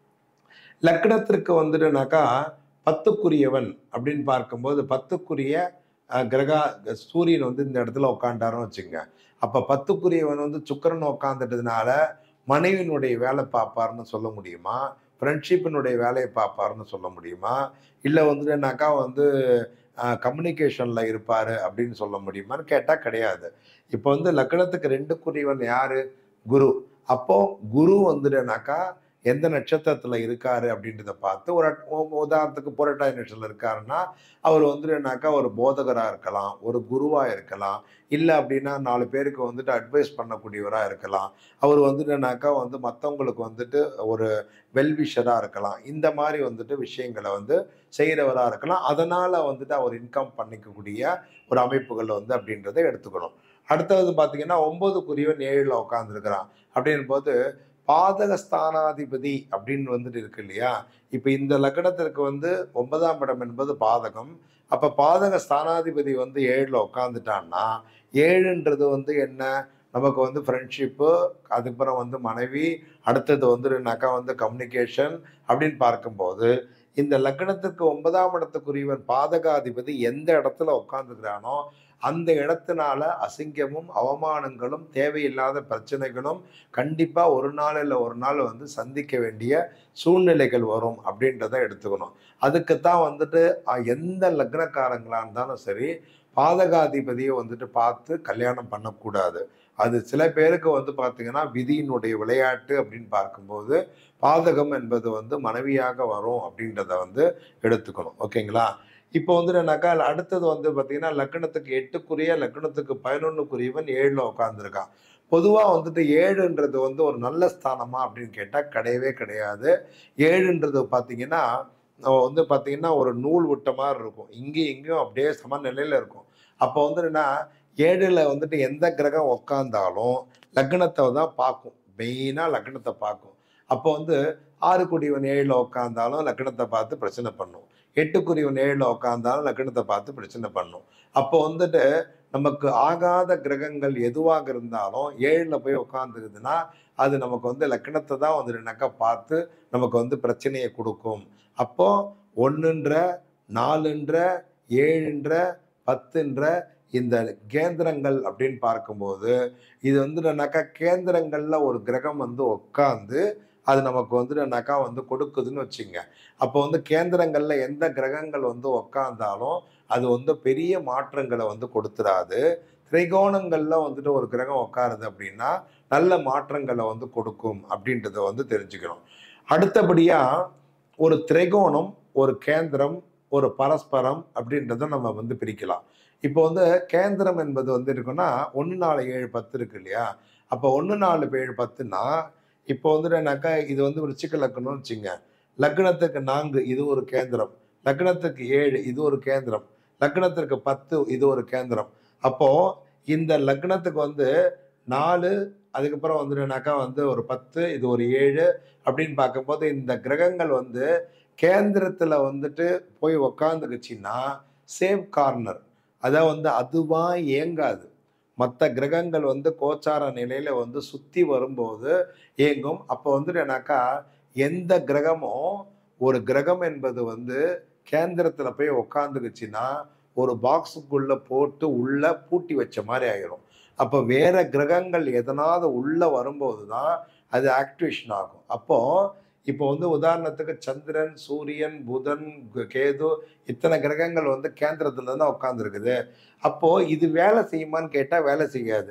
லக்னத்திற்கு வந்துட்டுனாக்கா பத்துக்குரியவன் அப்படின்னு பார்க்கும்போது பத்துக்குரிய அஹ், கிரகா சூரியன் வந்து இந்த இடத்துல உட்காண்டாருன்னு வச்சுங்க அப்போ பத்துக்குரியவன் வந்து சுக்கிரன் உட்காந்துட்டதுனால மனைவியினுடைய வேலை பார்ப்பாருன்னு சொல்ல முடியுமா ஃப்ரெண்ட்ஷிப்பினுடைய வேலையை பார்ப்பாருன்னு சொல்ல முடியுமா இல்லை வந்துட்டுனாக்கா வந்து கம்யூனிகேஷனில் இருப்பார் அப்படின்னு சொல்ல முடியுமான்னு கேட்டால் கிடையாது இப்போ வந்து லக்னத்துக்கு ரெண்டுக்குரியவன் யார் குரு அப்போ குரு வந்துட்டுனாக்கா எந்த நட்சத்திரத்தில் இருக்காரு அப்படின்றத பார்த்து ஒரு உ- உதாரணத்துக்கு புரட்டாதி நட்சத்திரத்தில் இருக்காருன்னா அவர் வந்துட்டுனாக்கா ஒரு போதகராக இருக்கலாம் ஒரு குருவாக இருக்கலாம் இல்லை அப்படின்னா நாலு பேருக்கு வந்துட்டு அட்வைஸ் பண்ணக்கூடியவராக இருக்கலாம் அவர் வந்துட்டுனாக்கா வந்து மற்றவங்களுக்கு வந்துட்டு ஒரு வெல்விஷராக இருக்கலாம் இந்த மாதிரி வந்துட்டு விஷயங்களை வந்து செய்கிறவராக இருக்கலாம் அதனால் வந்துட்டு அவர் இன்கம் பண்ணிக்கக்கூடிய ஒரு அமைப்புகள் வந்து அப்படின்றத எடுத்துக்கணும் அடுத்தது பார்த்தீங்கன்னா ஒன்பதுக்குரியவன் ஏழில் உட்காந்துருக்கிறான் அப்படின் போது பாதக ஸ்தானாதிபதி அப்படின்னு வந்துட்டு இருக்கு இல்லையா இப்போ இந்த லக்னத்திற்கு வந்து ஒன்பதாம் இடம் என்பது பாதகம் அப்போ பாதக ஸ்தானாதிபதி வந்து ஏழில் உட்காந்துட்டான்னா ஏழுன்றது வந்து என்ன நமக்கு வந்து ஃப்ரெண்ட்ஷிப்பு அதுக்கப்புறம் வந்து மனைவி அடுத்தது வந்துனாக்கா வந்து கம்யூனிகேஷன் அப்படின்னு பார்க்கும்போது இந்த லக்னத்துக்கு ஒன்பதாம் இடத்துக்குரியவன் பாதகாதிபதி எந்த இடத்துல உட்காந்துக்கிறானோ அந்த இடத்தினால அசிங்கமும் அவமானங்களும் தேவையில்லாத பிரச்சனைகளும் கண்டிப்பாக ஒரு நாள் இல்லை ஒரு நாள் வந்து சந்திக்க வேண்டிய சூழ்நிலைகள் வரும் அப்படின்றத எடுத்துக்கணும் அதுக்குத்தான் வந்துட்டு அஹ், எந்த லக்னக்காரங்களாக இருந்தாலும் சரி பாதகாதிபதியை வந்துட்டு பார்த்து கல்யாணம் பண்ணக்கூடாது அது சில பேருக்கு வந்து பார்த்தீங்கன்னா விதியினுடைய விளையாட்டு அப்படின்னு பார்க்கும்போது பாதகம் என்பது வந்து மனைவியாக வரும் அப்படின்றத வந்து எடுத்துக்கணும் ஓகேங்களா இப்போ வந்து என்னன்னாக்கா அடுத்தது வந்து பார்த்தீங்கன்னா லக்னத்துக்கு எட்டுக்குரிய லக்னத்துக்கு பதினொன்றுக்குரியவன் ஏழில் உட்காந்துருக்கான் பொதுவாக வந்துட்டு ஏழுன்றது வந்து ஒரு நல்ல ஸ்தானமா அப்படின்னு கேட்டால் கிடையவே கிடையாது ஏழுன்றது பார்த்தீங்கன்னா நம்ம வந்து பார்த்தீங்கன்னா ஒரு நூல் விட்ட மாதிரி இருக்கும் இங்கேயும் இங்கேயும் அப்படியே சமநிலையில் இருக்கும் அப்போ வந்து என்னன்னா ஏழில் வந்துட்டு எந்த கிரகம் உக்காந்தாலும் லக்னத்தை தான் பார்க்கும் மெயினாக லக்னத்தை பார்க்கும் அப்போ வந்து ஆறுக்குடியவன் ஏழில் உட்காந்தாலும் லக்னத்தை பார்த்து பிரச்சனை பண்ணும் எட்டுக்குரியவன் ஏழில் உட்காந்தாலும் லக்னத்தை பார்த்து பிரச்சனை பண்ணும் அப்போ வந்துட்டு நமக்கு ஆகாத கிரகங்கள் எதுவாக இருந்தாலும் ஏழில் போய் உட்காந்துருக்குதுன்னா அது நமக்கு வந்து லக்னத்தை தான் வந்துட்டுனாக்கா பார்த்து நமக்கு வந்து பிரச்சனையை கொடுக்கும் அப்போ ஒன்றுன்ற நாலுன்ற ஏழுன்ற பத்துன்ற இந்த கேந்திரங்கள் அப்படின்னு பார்க்கும்போது இது வந்து என்னன்னாக்கா கேந்திரங்களில் ஒரு கிரகம் வந்து உட்காந்து அது நமக்கு வந்து என்னன்னாக்கா வந்து கொடுக்குதுன்னு வச்சுங்க அப்போ வந்து கேந்திரங்களில் எந்த கிரகங்கள் வந்து உட்காந்தாலும் அது வந்து பெரிய மாற்றங்களை வந்து கொடுத்துடாது திரிகோணங்களில் வந்துட்டு ஒரு கிரகம் உட்காருது அப்படின்னா நல்ல மாற்றங்களை வந்து கொடுக்கும் அப்படின்றத வந்து தெரிஞ்சுக்கணும் அடுத்தபடியாக ஒரு திரிகோணம் ஒரு கேந்திரம் ஒரு பரஸ்பரம் அப்படின்றத நம்ம வந்து பிரிக்கலாம் இப்போ வந்து கேந்திரம் என்பது வந்து இருக்குன்னா ஒன்று நாலு ஏழு பத்து இருக்கு இல்லையா அப்போ ஒன்று நாலு ஏழு பத்துனா இப்போ வந்து என்னக்கா இது வந்து விருச்சிக லக்னம்னு வச்சுங்க லக்னத்துக்கு நான்கு இது ஒரு கேந்திரம் லக்னத்துக்கு ஏழு இது ஒரு கேந்திரம் லக்னத்திற்கு பத்து இது ஒரு கேந்திரம் அப்போ இந்த லக்னத்துக்கு வந்து நாலு அதுக்கப்புறம் வந்துட்டுனாக்கா வந்து ஒரு பத்து இது ஒரு ஏழு அப்படின்னு பார்க்கும்போது இந்த கிரகங்கள் வந்து கேந்திரத்தில் வந்துட்டு போய் உக்காந்துக்குச்சின்னா சேவ் கார்னர் அதான் வந்து அதுவாக இயங்காது மற்ற கிரகங்கள் வந்து கோச்சார நிலையில வந்து சுற்றி வரும்போது இயங்கும் அப்போ வந்துட்டு என்னாக்கா எந்த கிரகமும் ஒரு கிரகம் என்பது வந்து கேந்திரத்தில் போய் உக்காந்துக்குச்சின்னா ஒரு பாக்ஸுக்குள்ள போட்டு உள்ள பூட்டி வச்ச மாதிரி ஆயிரும் அப்போ வேற கிரகங்கள் எதனாவது உள்ள வரும்போது தான் அது ஆக்டிவேஷன் ஆகும் அப்போ இப்போ வந்து உதாரணத்துக்கு சந்திரன் சூரியன் புதன் கு- கேது இத்தனை கிரகங்கள் வந்து கேந்திரத்துல தான் உட்காந்துருக்குது அப்போ இது வேலை செய்யுமான்னு கேட்டால் வேலை செய்யாது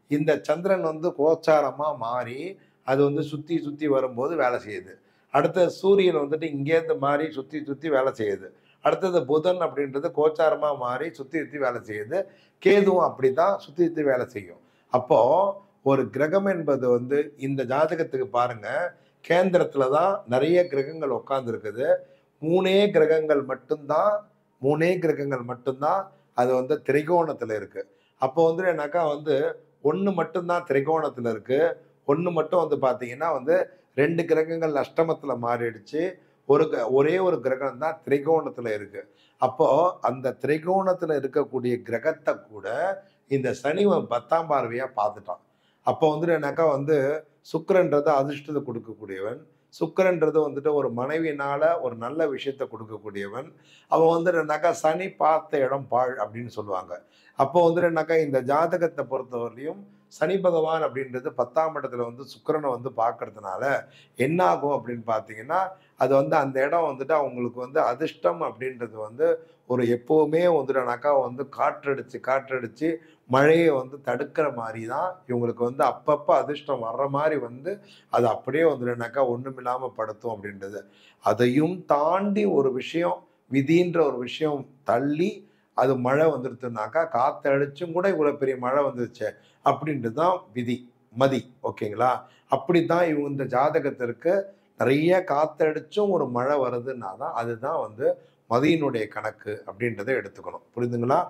இந்த சந்திரன் வந்து கோச்சாரமாக மாறி அது வந்து சுற்றி சுற்றி வரும்போது வேலை செய்யுது அடுத்தது சூரியன் வந்துட்டு இங்கேருந்து மாறி சுற்றி சுற்றி வேலை செய்யுது அடுத்தது புதன் அப்படின்றது கோச்சாரமாக மாறி சுற்றி சுற்றி வேலை செய்யுது கேதுவும் அப்படி தான் சுற்றி சுற்றி வேலை செய்யும் அப்போது ஒரு கிரகம் என்பது வந்து இந்த ஜாதகத்துக்கு பாருங்க கேந்திரத்துல தான் நிறைய கிரகங்கள் உட்கார்ந்துருக்குது மூணே கிரகங்கள் மட்டும்தான் மூணே கிரகங்கள் மட்டும்தான் அது வந்து திரிகோணத்துல இருக்கு அப்போ வந்து என்னக்கா வந்து ஒன்று மட்டும்தான் திரிகோணத்துல இருக்கு ஒன்று மட்டும் வந்து பார்த்தீங்கன்னா வந்து ரெண்டு கிரகங்கள் அஷ்டமத்துல மாறிடுச்சு ஒரு க- ஒரே ஒரு கிரகம் தான் திரிகோணத்துல இருக்கு அப்போ அந்த திரிகோணத்துல இருக்கக்கூடிய கிரகத்தை கூட இந்த சனி பத்தாம் பார்வையா பார்த்துட்டான் அப்போ வந்துட்டு என்னக்கா வந்து சுக்கிரன்றது அதிர்ஷ்டத்தை கொடுக்கக்கூடியவன் சுக்கிரன்றது வந்துட்டு ஒரு மனைவினால ஒரு நல்ல விஷயத்தை கொடுக்கக்கூடியவன் அவன் வந்துட்டு என்னக்கா சனி பார்த்த இடம் பாழ் அப்படின்னு சொல்லுவாங்க அப்போ வந்துட்டு என்னக்கா இந்த ஜாதகத்தை பொறுத்தவரையிலையும் சனி பகவான் அப்படின்றது பத்தாம் இடத்துல வந்து சுக்கிரனை வந்து பார்க்கறதுனால என்ன ஆகும் அப்படின்னு பார்த்தீங்கன்னா அது வந்து அந்த இடம் வந்துட்டு அவங்களுக்கு வந்து அதிர்ஷ்டம் அப்படின்றது வந்து ஒரு எப்போவுமே வந்துட்டுனாக்கா வந்து காற்றடிச்சு காற்றடிச்சு மழையை வந்து தடுக்கிற மாதிரி தான் இவங்களுக்கு வந்து அப்பப்போ அதிர்ஷ்டம் வர்ற மாதிரி வந்து அது அப்படியே வந்துடுனாக்கா ஒன்றுமில்லாமல் படுத்தும் அப்படின்றது அதையும் தாண்டி ஒரு விஷயம் விதின்ற ஒரு விஷயம் தள்ளி அது மழை வந்துடுதுனாக்கா காத்தடிச்சும் கூட இவ்வளோ பெரிய மழை வந்துருச்சு அப்படின்றது தான் விதி மதி ஓகேங்களா அப்படி தான் இவங்க இந்த ஜாதகத்திற்கு நிறைய காத்தடிச்சும் ஒரு மழை வருதுன்னா தான் அதுதான் வந்து மதியினுடைய கணக்கு அப்படின்றத எடுத்துக்கணும் புரியுதுங்களா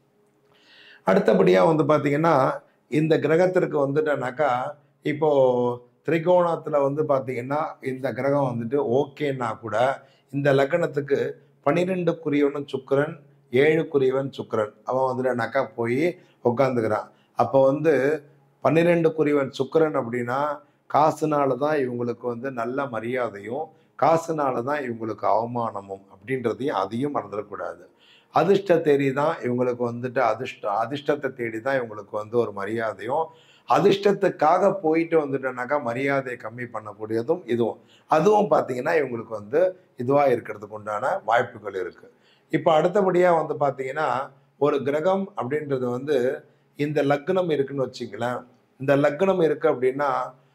அடுத்தபடியாக வந்து பார்த்தீங்கன்னா இந்த கிரகத்திற்கு வந்துட்டனாக்கா இப்போ திரிகோணத்தில் வந்து பார்த்தீங்கன்னா இந்த கிரகம் வந்துட்டு ஓகேன்னா கூட இந்த லக்னத்துக்கு பன்னிரெண்டுக்குரியவனும் சுக்கிரன் ஏழுக்குரியவன் சுக்கிரன் அவன் வந்துட்டனாக்கா போய் உட்காந்துக்கிறான் அப்போ வந்து பன்னிரெண்டுக்குரியவன் சுக்கிரன் அப்படின்னா காசுனால தான் இவங்களுக்கு வந்து நல்ல மரியாதையும் காசுனால தான் இவங்களுக்கு அவமானமும் அப்படின்றதையும் அதையும் மறந்துடக்கூடாது அதிர்ஷ்ட தேடி தான் இவங்களுக்கு வந்துட்டு அதிர்ஷ்டம் அதிர்ஷ்டத்தை தேடி தான் இவங்களுக்கு வந்து ஒரு மரியாதையும் அதிர்ஷ்டத்துக்காக போயிட்டு வந்துட்டோம்னாக்கா மரியாதையை கம்மி பண்ணக்கூடியதும் இதுவும் அதுவும் பார்த்தீங்கன்னா இவங்களுக்கு வந்து இதுவாக இருக்கிறதுக்கு உண்டான வாய்ப்புகள் இருக்கு இப்போ அடுத்தபடியாக வந்து பார்த்தீங்கன்னா ஒரு கிரகம் அப்படின்றது வந்து இந்த லக்னம் இருக்குன்னு வச்சுங்களேன் இந்த லக்னம் இருக்கு அப்படின்னா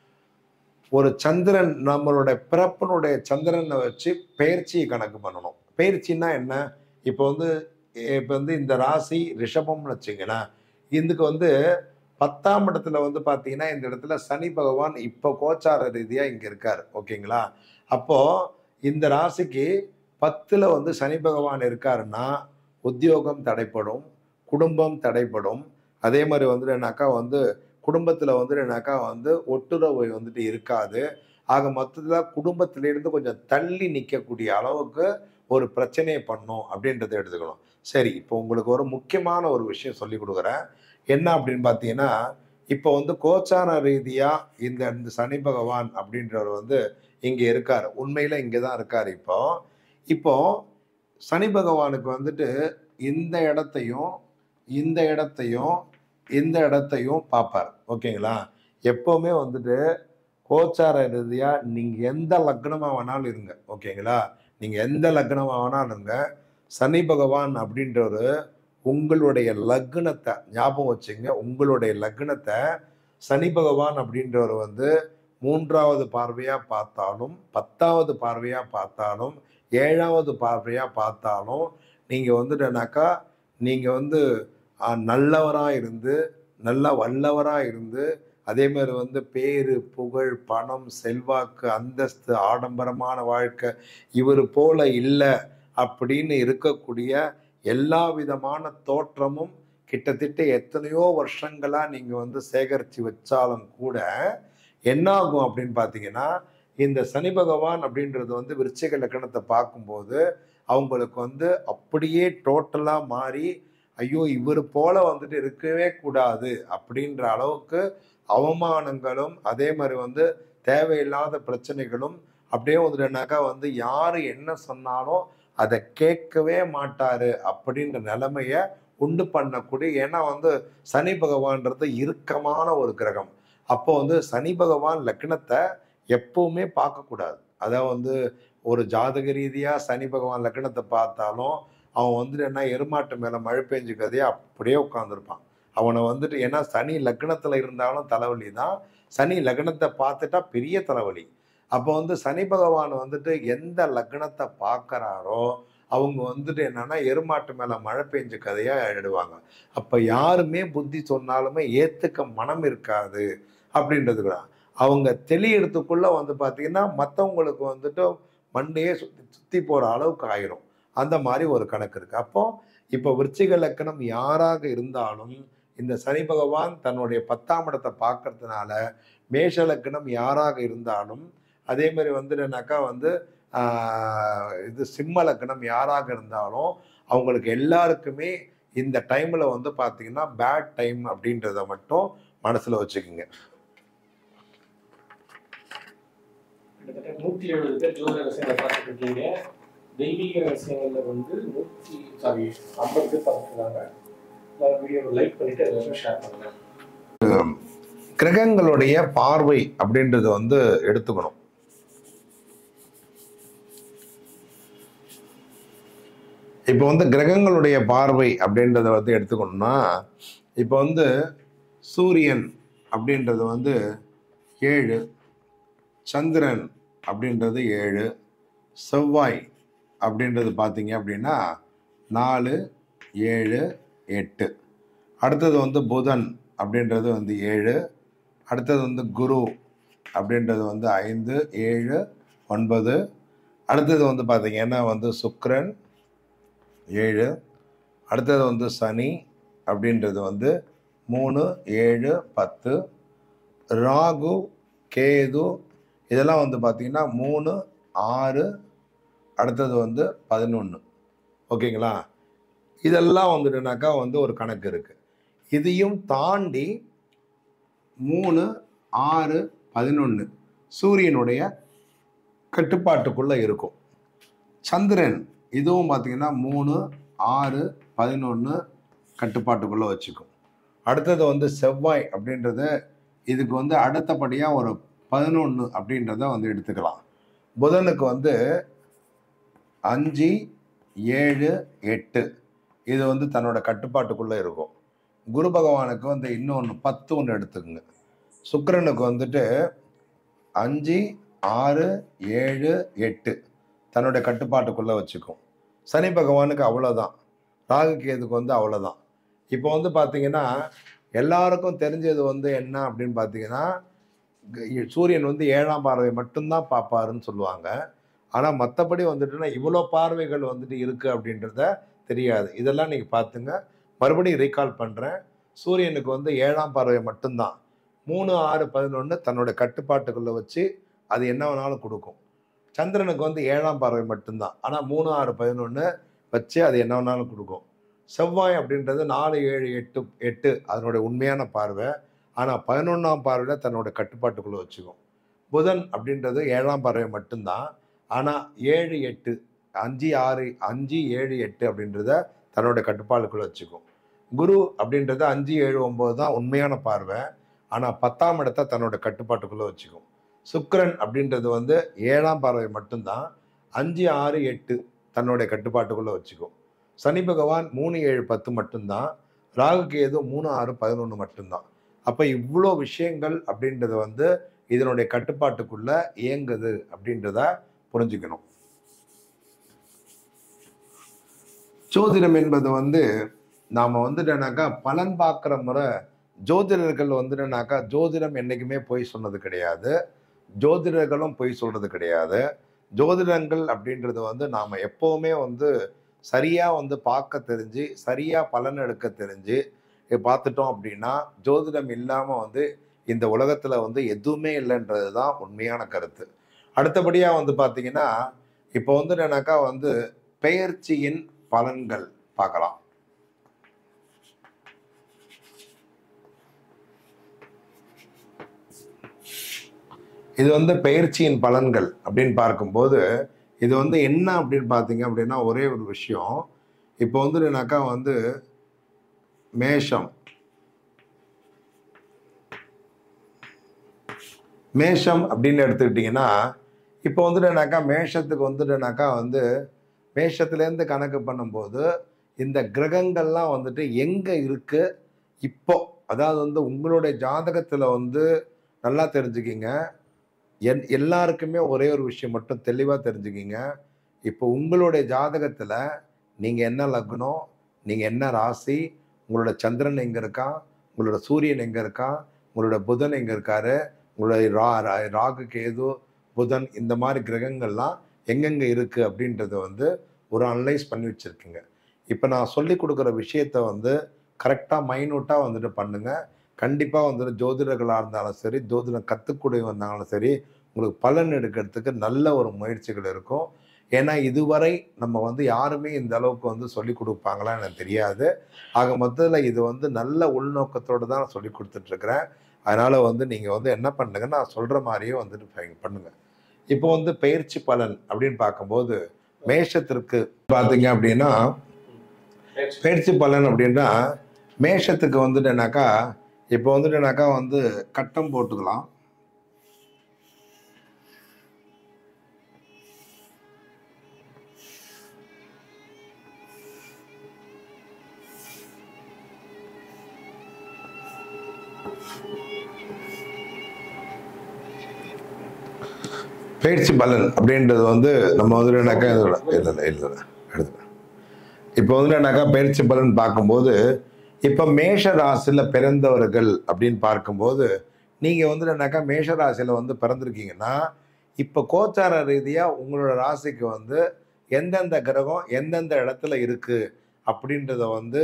ஒரு சந்திரன் நம்மளுடைய பிறப்பினுடைய சந்திரனை வச்சு பெயர்ச்சியை கணக்கு பண்ணணும் பெயர்ச்சின்னா என்ன இப்போ வந்து இப்போ வந்து இந்த ராசி ரிஷபம்னு வச்சுங்களேன் இதுக்கு வந்து பத்தாம் இடத்துல வந்து பார்த்தீங்கன்னா இந்த இடத்துல சனி பகவான் இப்போ கோச்சார ரீதியாக இங்கே இருக்கார் ஓகேங்களா அப்போ இந்த ராசிக்கு பத்தில் வந்து சனி பகவான் இருக்காருன்னா உத்தியோகம் தடைப்படும் குடும்பம் தடைப்படும் அதே மாதிரி வந்துட்டு என்னாக்கா வந்து குடும்பத்தில் வந்துட்டு என்னாக்கா வந்து ஒட்டுறவு வந்துட்டு இருக்காது ஆக மொத்தத்தில் குடும்பத்திலிருந்து கொஞ்சம் தள்ளி நிற்கக்கூடிய அளவுக்கு ஒரு பிரச்சனையை பண்ணும் அப்படின்றத எடுத்துக்கணும் சரி இப்போ உங்களுக்கு ஒரு முக்கியமான ஒரு விஷயம் சொல்லி கொடுக்குறேன் என்ன அப்படின்னு பார்த்தீங்கன்னா இப்போ வந்து கோச்சார ரீதியாக இந்த இந்த சனி பகவான் அப்படின்றவர் வந்து இங்கே இருக்கார் உண்மையில் இங்கே தான் இருக்கார் இப்போ இப்போ சனி பகவானுக்கு வந்துட்டு இந்த இடத்தையும் இந்த இடத்தையும் இந்த இடத்தையும் பார்ப்பார் ஓகேங்களா எப்போவுமே வந்துட்டு கோச்சார ரீதியாக நீங்கள் எந்த லக்னமாக வேணாலும் இருங்க ஓகேங்களா நீங்கள் எந்த லக்னமாக வேணாலும் இருங்க சனி பகவான் அப்படின்றவர் உங்களுடைய லக்னத்தை ஞாபகம் வச்சுங்க உங்களுடைய லக்னத்தை சனி பகவான் அப்படின்றவர் வந்து மூன்றாவது பார்வையாக பார்த்தாலும் பத்தாவது பார்வையாக பார்த்தாலும் ஏழாவது பார்வையாக பார்த்தாலும் நீங்கள் வந்துட்டனாக்கா நீங்கள் வந்து நல்லவராக இருந்து நல்ல வல்லவராக இருந்து அதே மாதிரி வந்து பேரு புகழ் பணம் செல்வாக்கு அந்தஸ்து ஆடம்பரமான வாழ்க்கை இவர் போல இல்லை அப்படின்னு இருக்கக்கூடிய எல்லா விதமான தோற்றமும் கிட்டத்தட்ட எத்தனையோ வருஷங்களா நீங்க வந்து சேகரித்து வச்சாலும் கூட என்ன ஆகும் அப்படின்னு பார்த்தீங்கன்னா இந்த சனி பகவான் அப்படின்றது வந்து விருச்சிக லக்கணத்தை பார்க்கும்போது அவங்களுக்கு வந்து அப்படியே டோட்டலாக மாறி ஐயோ இவர் போல வந்துட்டு இருக்கவே கூடாது அப்படின்ற அளவுக்கு அவமானங்களும் அதே மாதிரி வந்து தேவையில்லாத பிரச்சனைகளும் அப்படியே வந்துட்டுனாக்கா வந்து யார் என்ன சொன்னாலும் அதை கேட்கவே மாட்டாரு அப்படின்ற நிலைமைய உண்டு பண்ணக்கூடிய ஏன்னா வந்து சனி பகவான்றது இறுக்கமான ஒரு கிரகம் அப்போ வந்து சனி பகவான் லக்னத்தை எப்பவுமே பார்க்கக்கூடாது அதாவது வந்து ஒரு ஜாதக ரீதியாக சனி பகவான் லக்னத்தை பார்த்தாலும் அவன் வந்துட்டு என்ன எருமாட்டு மேலே மழை பெஞ்சு கதையை அப்படியே உட்காந்துருப்பான் அவனை வந்துட்டு ஏன்னா சனி லக்னத்தில் இருந்தாலும் தலைவலி தான் சனி லக்னத்தை பார்த்துட்டா பெரிய தலைவலி அப்போ வந்து சனி பகவான் வந்துட்டு எந்த லக்னத்தை பார்க்கறாரோ அவங்க வந்துட்டு என்னன்னா எருமாட்டு மேலே மழை பெஞ்ச கதையாக எழுதுவாங்க அப்போ யாருமே புத்தி சொன்னாலுமே ஏற்றுக்க மனம் இருக்காது அப்படின்றது தான் அவங்க தெளியறதுக்குள்ள வந்து பார்த்தீங்கன்னா மற்றவங்களுக்கு வந்துட்டு மண்டையே சுற்றி சுற்றி போகிற அளவுக்கு ஆயிரும் அந்த மாதிரி ஒரு கணக்கு இருக்கு அப்போ இப்போ விருச்சிக லக்கணம் யாராக இருந்தாலும் இந்த சனி பகவான் தன்னுடைய பத்தாம் இடத்தை பார்க்கறதுனால மேஷ லக்கணம் யாராக இருந்தாலும் அதே மாதிரி வந்துட்டுனாக்கா வந்து ஆஹ், இது சிம்ம லக்கணம் யாராக இருந்தாலும் அவங்களுக்கு எல்லாருக்குமே இந்த டைம்ல வந்து பார்த்தீங்கன்னா பேட் டைம் அப்படின்றத மட்டும் மனசுல வச்சுக்கோங்க கிட்டத்தட்ட நூற்றி எழுபது பேர் ஜோதிட ரகசியங்களை பார்த்துட்டு இருக்கீங்க தெய்வீக ரகசியங்கள்ல வந்து நூற்றி சாரி ஐம்பது பேர் பார்த்துருக்காங்க எல்லாரும் வீடியோ லைக் பண்ணிட்டு எல்லாரும் ஷேர் பண்ணுங்க கிரகங்களுடைய பார்வை அப்படின்றது வந்து எடுத்துக்கணும் இப்போ வந்து கிரகங்களுடைய பார்வை அப்படின்றத வந்து எடுத்துக்கணும்னா இப்போ வந்து சூரியன் அப்படின்றது வந்து ஏழு சந்திரன் அப்படின்றது ஏழு செவ்வாய் அப்படின்றது பார்த்தீங்க அப்படின்னா நாலு ஏழு எட்டு அடுத்தது வந்து புதன் அப்படின்றது வந்து ஏழு அடுத்தது வந்து குரு அப்படின்றது வந்து ஐந்து ஏழு ஒன்பது அடுத்தது வந்து பார்த்தீங்கன்னா வந்து சுக்கிரன் ஏழு அடுத்தது வந்து சனி அப்படின்றது வந்து மூணு ஏழு பத்து ராகு கேது இதெல்லாம் வந்து பார்த்தீங்கன்னா மூணு ஆறு அடுத்தது வந்து பதினொன்று ஓகேங்களா இதெல்லாம் வந்துட்டுனாக்கா வந்து ஒரு கணக்கு இருக்குது இதையும் தாண்டி மூணு ஆறு பதினொன்று சூரியனுடைய கட்டுப்பாட்டுக்குள்ளே இருக்கும் சந்திரன் இதுவும் பார்த்தீங்கன்னா மூணு ஆறு பதினொன்று கட்டுப்பாட்டுக்குள்ளே வச்சுக்கும் அடுத்தது வந்து செவ்வாய் அப்படின்றது இதுக்கு வந்து அடுத்தபடியாக ஒரு பதினொன்று அப்படின்றத வந்து எடுத்துக்கலாம் புதனுக்கு வந்து அஞ்சு ஏழு எட்டு இது வந்து தன்னோட கட்டுப்பாட்டுக்குள்ளே இருக்கும் குரு பகவானுக்கு வந்து இன்னொன்று பத்து ஒன்று எடுத்துக்கோங்க சுக்கிரனுக்கு வந்துட்டு அஞ்சு ஆறு ஏழு எட்டு தன்னுடைய கட்டுப்பாட்டுக்குள்ளே வச்சுக்கும் சனி பகவானுக்கு அவ்வளோதான் ராகு கேதுக்கு வந்து அவ்வளோதான் இப்போ வந்து பார்த்தீங்கன்னா எல்லாருக்கும் தெரிஞ்சது வந்து என்ன அப்படின்னு பார்த்தீங்கன்னா க- சூரியன் வந்து ஏழாம் பார்வை மட்டும்தான் பார்ப்பாருன்னு சொல்லுவாங்க ஆனால் மற்றபடி வந்துட்டுனா இவ்வளோ பார்வைகள் வந்துட்டு இருக்குது அப்படின்றத தெரியாது இதெல்லாம் நீங்கள் பார்த்துங்க மறுபடியும் ரீகால் பண்ணுறேன் சூரியனுக்கு வந்து ஏழாம் பார்வை மட்டும்தான் மூணு ஆறு பதினொன்று தன்னோட கட்டுப்பாட்டுக்குள்ளே வச்சு அது என்ன வேணாலும் கொடுக்கும் சந்திரனுக்கு வந்து ஏழாம் பார்வை மட்டும்தான் ஆனால் மூணு ஆறு பதினொன்று வச்சு அது என்ன வேணாலும் கொடுக்கும் செவ்வாய் அப்படின்றது நாலு ஏழு எட்டு எட்டு அதனுடைய உண்மையான பார்வை ஆனால் பதினொன்றாம் பார்வையில் தன்னோட கட்டுப்பாட்டுக்குள்ளே வச்சுக்கும் புதன் அப்படின்றது ஏழாம் பார்வை மட்டும்தான் ஆனால் ஏழு எட்டு அஞ்சு ஆறு அஞ்சு ஏழு எட்டு அப்படின்றத தன்னோட கட்டுப்பாட்டுக்குள்ளே வச்சுக்கும் குரு அப்படின்றது அஞ்சு ஏழு ஒம்பது தான் உண்மையான பார்வை ஆனால் பத்தாம் இடத்த தன்னோட கட்டுப்பாட்டுக்குள்ளே வச்சுக்கும் சுக்கிரன் அப்படின்றது வந்து ஏழாம் பார்வை மட்டும்தான் அஞ்சு ஆறு எட்டு தன்னுடைய கட்டுப்பாட்டுக்குள்ளே வச்சுக்கும் சனி பகவான் மூணு ஏழு பத்து மட்டும்தான் ராகு கேது மூணு ஆறு பதினொன்று மட்டும்தான் அப்போ இவ்வளோ விஷயங்கள் அப்படின்றது வந்து இதனுடைய கட்டுப்பாட்டுக்குள்ள இயங்குது அப்படின்றத புரிஞ்சுக்கணும் ஜோதிடம் என்பது வந்து நாம் வந்துட்டோனாக்கா பலன் பார்க்குற முறை ஜோதிடர்கள் வந்துட்டோனாக்கா ஜோதிடம் என்றைக்குமே பொய் சொன்னது கிடையாது ஜோதிடர்களும் பொய் சொல்றது கிடையாது ஜோதிடங்கள் அப்படின்றது வந்து நாம் எப்போவுமே வந்து சரியாக வந்து பார்க்க தெரிஞ்சு சரியாக பலன் எடுக்க தெரிஞ்சு இ- பார்த்துட்டோம் அப்படின்னா ஜோதிடம் இல்லாமல் வந்து இந்த உலகத்தில் வந்து எதுவுமே இல்லைன்றது தான் உண்மையான கருத்து அடுத்தபடியாக வந்து பார்த்தீங்கன்னா இப்போ வந்து என்னன்னாக்கா வந்து பெயர்ச்சியின் பலன்கள் பார்க்கலாம் இது வந்து பெயர்ச்சியின் பலன்கள் அப்படின்னு பார்க்கும்போது இது வந்து என்ன அப்படின்னு பார்த்தீங்க அப்படின்னா ஒரே ஒரு விஷயம் இப்போ வந்து என்னக்கா வந்து மேஷம் மேஷம் அப்படின்னு எடுத்துக்கிட்டிங்கன்னா இப்போ வந்துட்டுனாக்கா மேஷத்துக்கு வந்துட்டுனாக்கா வந்து மேஷத்துலேருந்து கணக்கு பண்ணும்போது இந்த கிரகங்கள்லாம் வந்துட்டு எங்கே இருக்குது இப்போ அதாவது வந்து உங்களுடைய ஜாதகத்துல வந்து நல்லா தெரிஞ்சுக்கிங்க எல் எல்லாருக்குமே ஒரே ஒரு விஷயம் மட்டும் தெளிவா தெரிஞ்சுக்கிங்க இப்போ உங்களுடைய ஜாதகத்துல நீங்க என்ன லக்னம் நீங்க என்ன ராசி உங்களோட சந்திரன் எங்க இருக்கா உங்களோட சூரியன் எங்க இருக்கா உங்களோட புதன் எங்க இருக்காரு உங்களுடைய ரா ரா- ராகு கேது புதன் இந்த மாதிரி கிரகங்கள்லாம் எங்கெங்க இருக்கு அப்படின்றத வந்து ஒரு அனலைஸ் பண்ணி வச்சிருக்கீங்க இப்போ நான் சொல்லி கொடுக்குற விஷயத்த வந்து கரெக்டாக மைனூட்டாக வந்துட்டு பண்ணுங்க கண்டிப்பாக வந்துட்டு ஜோதிடர்களாக இருந்தாலும் சரி ஜோதிடம் கற்றுக்கூடிய வந்தாலும் சரி உங்களுக்கு பலன் எடுக்கிறதுக்கு நல்ல ஒரு முயற்சிகள் இருக்கும் ஏன்னா இதுவரை நம்ம வந்து யாருமே இந்த அளவுக்கு வந்து சொல்லி கொடுப்பாங்களா எனக்கு தெரியாது ஆக மொத்தத்தில் இது வந்து நல்ல உள்நோக்கத்தோடு தான் நான் சொல்லி கொடுத்துட்ருக்குறேன் அதனால் வந்து நீங்கள் வந்து என்ன பண்ணுங்க நான் சொல்கிற மாதிரியே வந்துட்டு ப- பண்ணுங்க இப்போ வந்து பயிற்சி பலன் அப்படின்னு பார்க்கும்போது மேஷத்திற்கு பார்த்தீங்க அப்படின்னா பயிற்சி பலன் அப்படின்னா மேஷத்துக்கு வந்துட்டுனாக்கா இப்போ வந்துட்டுனாக்கா வந்து கட்டம் போட்டுக்கலாம் பயிற்சி பலன் அப்படின்றது வந்து நம்ம வந்துட்டுனாக்கா இல்லை இல்லை இல்லை எடுத்துக்கலாம் இப்போ வந்து என்னக்கா பயிற்சி பலன் பார்க்கும்போது இப்போ மேஷ ராசியில் பிறந்தவர்கள் அப்படின்னு பார்க்கும்போது நீங்கள் வந்து என்னக்கா மேஷ ராசியில் வந்து பிறந்திருக்கீங்கன்னா இப்போ கோச்சார ரீதியாக உங்களோட ராசிக்கு வந்து எந்தெந்த கிரகம் எந்தெந்த இடத்துல இருக்குது அப்படின்றத வந்து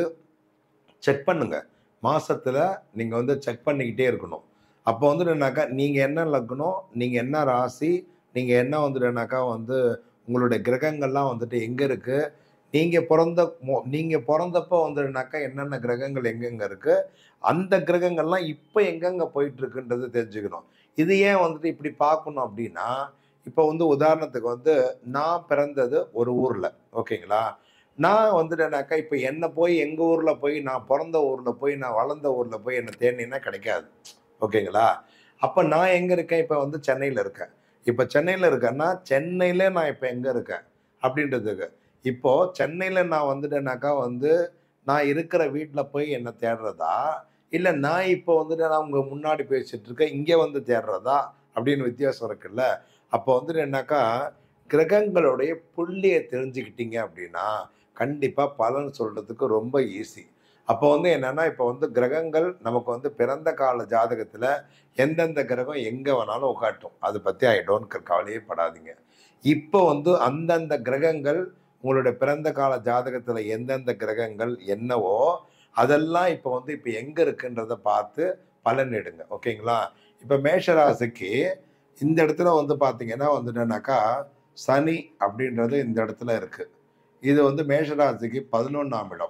செக் பண்ணுங்க மாசத்துல நீங்கள் வந்து செக் பண்ணிக்கிட்டே இருக்கணும் அப்போ வந்து என்னன்னாக்கா நீங்கள் என்ன லக்னம் நீங்கள் என்ன ராசி நீங்கள் என்ன வந்துட்டுனாக்கா வந்து உங்களுடைய கிரகங்கள்லாம் வந்துட்டு எங்கே இருக்குது நீங்கள் பிறந்த மொ- நீங்க பிறந்தப்போ வந்துனாக்கா என்னென்ன கிரகங்கள் எங்கெங்க இருக்கு அந்த கிரகங்கள்லாம் இப்போ எங்கெங்க போயிட்டு இருக்குன்றது தெரிஞ்சுக்கணும் இது ஏன் வந்துட்டு இப்படி பார்க்கணும் அப்படின்னா இப்போ வந்து உதாரணத்துக்கு வந்து நான் பிறந்தது ஒரு ஊர்ல ஓகேங்களா நான் வந்துட்டேனாக்கா இப்போ என்ன போய் எங்க ஊர்ல போய் நான் பிறந்த ஊர்ல போய் நான் வளர்ந்த ஊர்ல போய் என்ன தேடினா கிடைக்காது ஓகேங்களா அப்போ நான் எங்க இருக்கேன் இப்போ வந்து சென்னையில இருக்கேன் இப்போ சென்னையில இருக்கேன்னா சென்னையில நான் இப்போ எங்க இருக்கேன் அப்படின்றதுக்கு இப்போ சென்னையில நான் வந்துட்டேனாக்கா வந்து நான் இருக்கிற வீட்டில் போய் என்ன தேடுறதா இல்லை நான் இப்போ வந்துட்டு நான் உங்க முன்னாடி பேசிட்டு இருக்கேன் இங்கே வந்து தேடுறதா அப்படின்னு வித்தியாசம் இருக்குல்ல அப்போ வந்துட்டு என்னக்கா கிரகங்களுடைய புள்ளியை தெரிஞ்சுக்கிட்டீங்க அப்படின்னா கண்டிப்பாக பலன் சொல்றதுக்கு ரொம்ப ஈஸி அப்போ வந்து என்னன்னா இப்போ வந்து கிரகங்கள் நமக்கு வந்து பிறந்த கால ஜாதகத்தில் எந்தெந்த கிரகம் எங்கே வேணாலும் உட்காட்டும் அதை பற்றி ஐ டோன்ட் கவலையே படாதீங்க இப்போ வந்து அந்தந்த கிரகங்கள் உங்களுடைய பிறந்த கால ஜாதகத்தில் எந்தெந்த கிரகங்கள் என்னவோ அதெல்லாம் இப்போ வந்து இப்போ எங்கே இருக்குன்றத பார்த்து பலன் எடுங்க ஓகேங்களா இப்போ மேஷராசிக்கு இந்த இடத்துல வந்து பார்த்தீங்கன்னா வந்துட்டேனாக்கா சனி அப்படின்றது இந்த இடத்துல இருக்கு இது வந்து மேஷராசிக்கு பதினொன்றாம் இடம்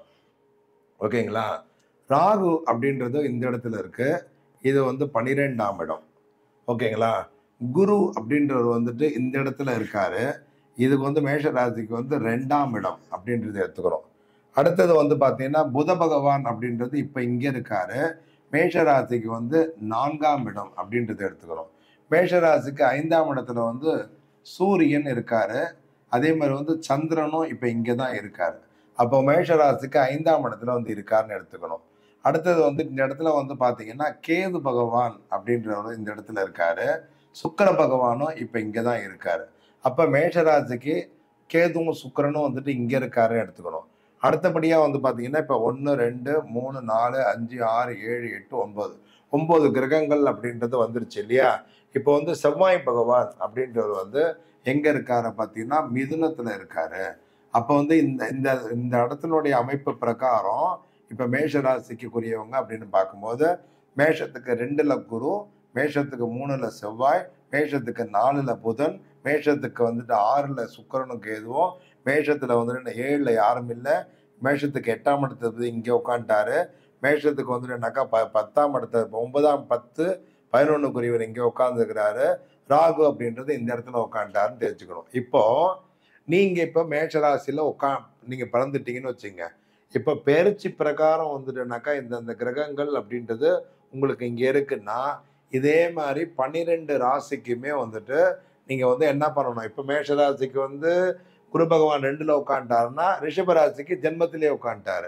ஓகேங்களா ராகு அப்படின்றது இந்த இடத்துல இருக்கு இது வந்து பன்னிரெண்டாம் இடம் ஓகேங்களா குரு அப்படின்றவர் வந்துட்டு இந்த இடத்துல இருக்காரு இதுக்கு வந்து மேஷ ராசிக்கு வந்து ரெண்டாம் இடம் அப்படின்றது எடுத்துக்கிறோம் அடுத்தது வந்து பார்த்தீங்கன்னா புத பகவான் அப்படின்றது இப்போ இங்கே இருக்காரு மேஷ ராசிக்கு வந்து நான்காம் இடம் அப்படின்றத எடுத்துக்கிறோம் மேஷ ராசிக்கு ஐந்தாம் இடத்துல வந்து சூரியன் இருக்காரு அதே மாதிரி வந்து சந்திரனும் இப்போ இங்கே தான் இருக்காரு அப்போ மேஷ ராசிக்கு ஐந்தாம் இடத்துல வந்து இருக்காருன்னு எடுத்துக்கணும் அடுத்தது வந்து இந்த இடத்துல வந்து பார்த்தீங்கன்னா கேது பகவான் அப்படின்றவர் இந்த இடத்துல இருக்காரு சுக்கிர பகவானும் இப்போ இங்கே தான் இருக்காரு அப்போ மேஷராசிக்கு கேதுவும் சுக்கிரனும் வந்துட்டு இங்கே இருக்காருன்னு எடுத்துக்கணும் அடுத்தபடியாக வந்து பார்த்தீங்கன்னா இப்போ ஒன்று ரெண்டு மூணு நாலு அஞ்சு ஆறு ஏழு எட்டு ஒன்பது ஒன்பது கிரகங்கள் அப்படின்றது வந்துருச்சு இல்லையா இப்போ வந்து செவ்வாய் பகவான் அப்படின்றவர் வந்து எங்கே இருக்காரு பார்த்தீங்கன்னா மிதுனத்தில் இருக்காரு அப்போ வந்து இந்த இந்த இந்த இடத்தினுடைய அமைப்பு பிரகாரம் இப்போ மேஷ ராசிக்குரியவங்க அப்படின்னு பார்க்கும்போது மேஷத்துக்கு ரெண்டுல குரு மேஷத்துக்கு மூணுல செவ்வாய் மேஷத்துக்கு நாலுல புதன் மேஷத்துக்கு வந்துட்டு ஆறுல சுக்கிரனும் கேதுவும் மேஷத்துல வந்துட்டு ஏழுல யாரும் இல்லை மேஷத்துக்கு எட்டாம் இடத்துல இங்கே உட்காந்துட்டாரு மேஷத்துக்கு வந்துட்டுனாக்கா ப பத்தாம் இடத்த ஒன்பதாம் பத்து பதினொன்றுக்குரியவர் இங்கே உட்காந்துருக்கிறாரு ராகு அப்படின்றது இந்த இடத்துல உட்காந்துட்டாருன்னு தெரிஞ்சுக்கணும் இப்போ நீங்க இப்போ மேஷராசியில உட்கா நீங்க பிறந்துட்டீங்கன்னு வச்சுங்க இப்போ பெயர்ச்சி பிரகாரம் வந்துட்டுனாக்கா இந்தந்த கிரகங்கள் அப்படின்றது உங்களுக்கு இங்க இருக்குன்னா இதே மாதிரி பன்னிரெண்டு ராசிக்குமே வந்துட்டு நீங்க வந்து என்ன பண்ணணும் இப்போ மேஷராசிக்கு வந்து குரு பகவான் ரெண்டுல உட்காந்துட்டாருன்னா ரிஷப ராசிக்கு ஜென்மத்திலே உட்காந்துட்டாரு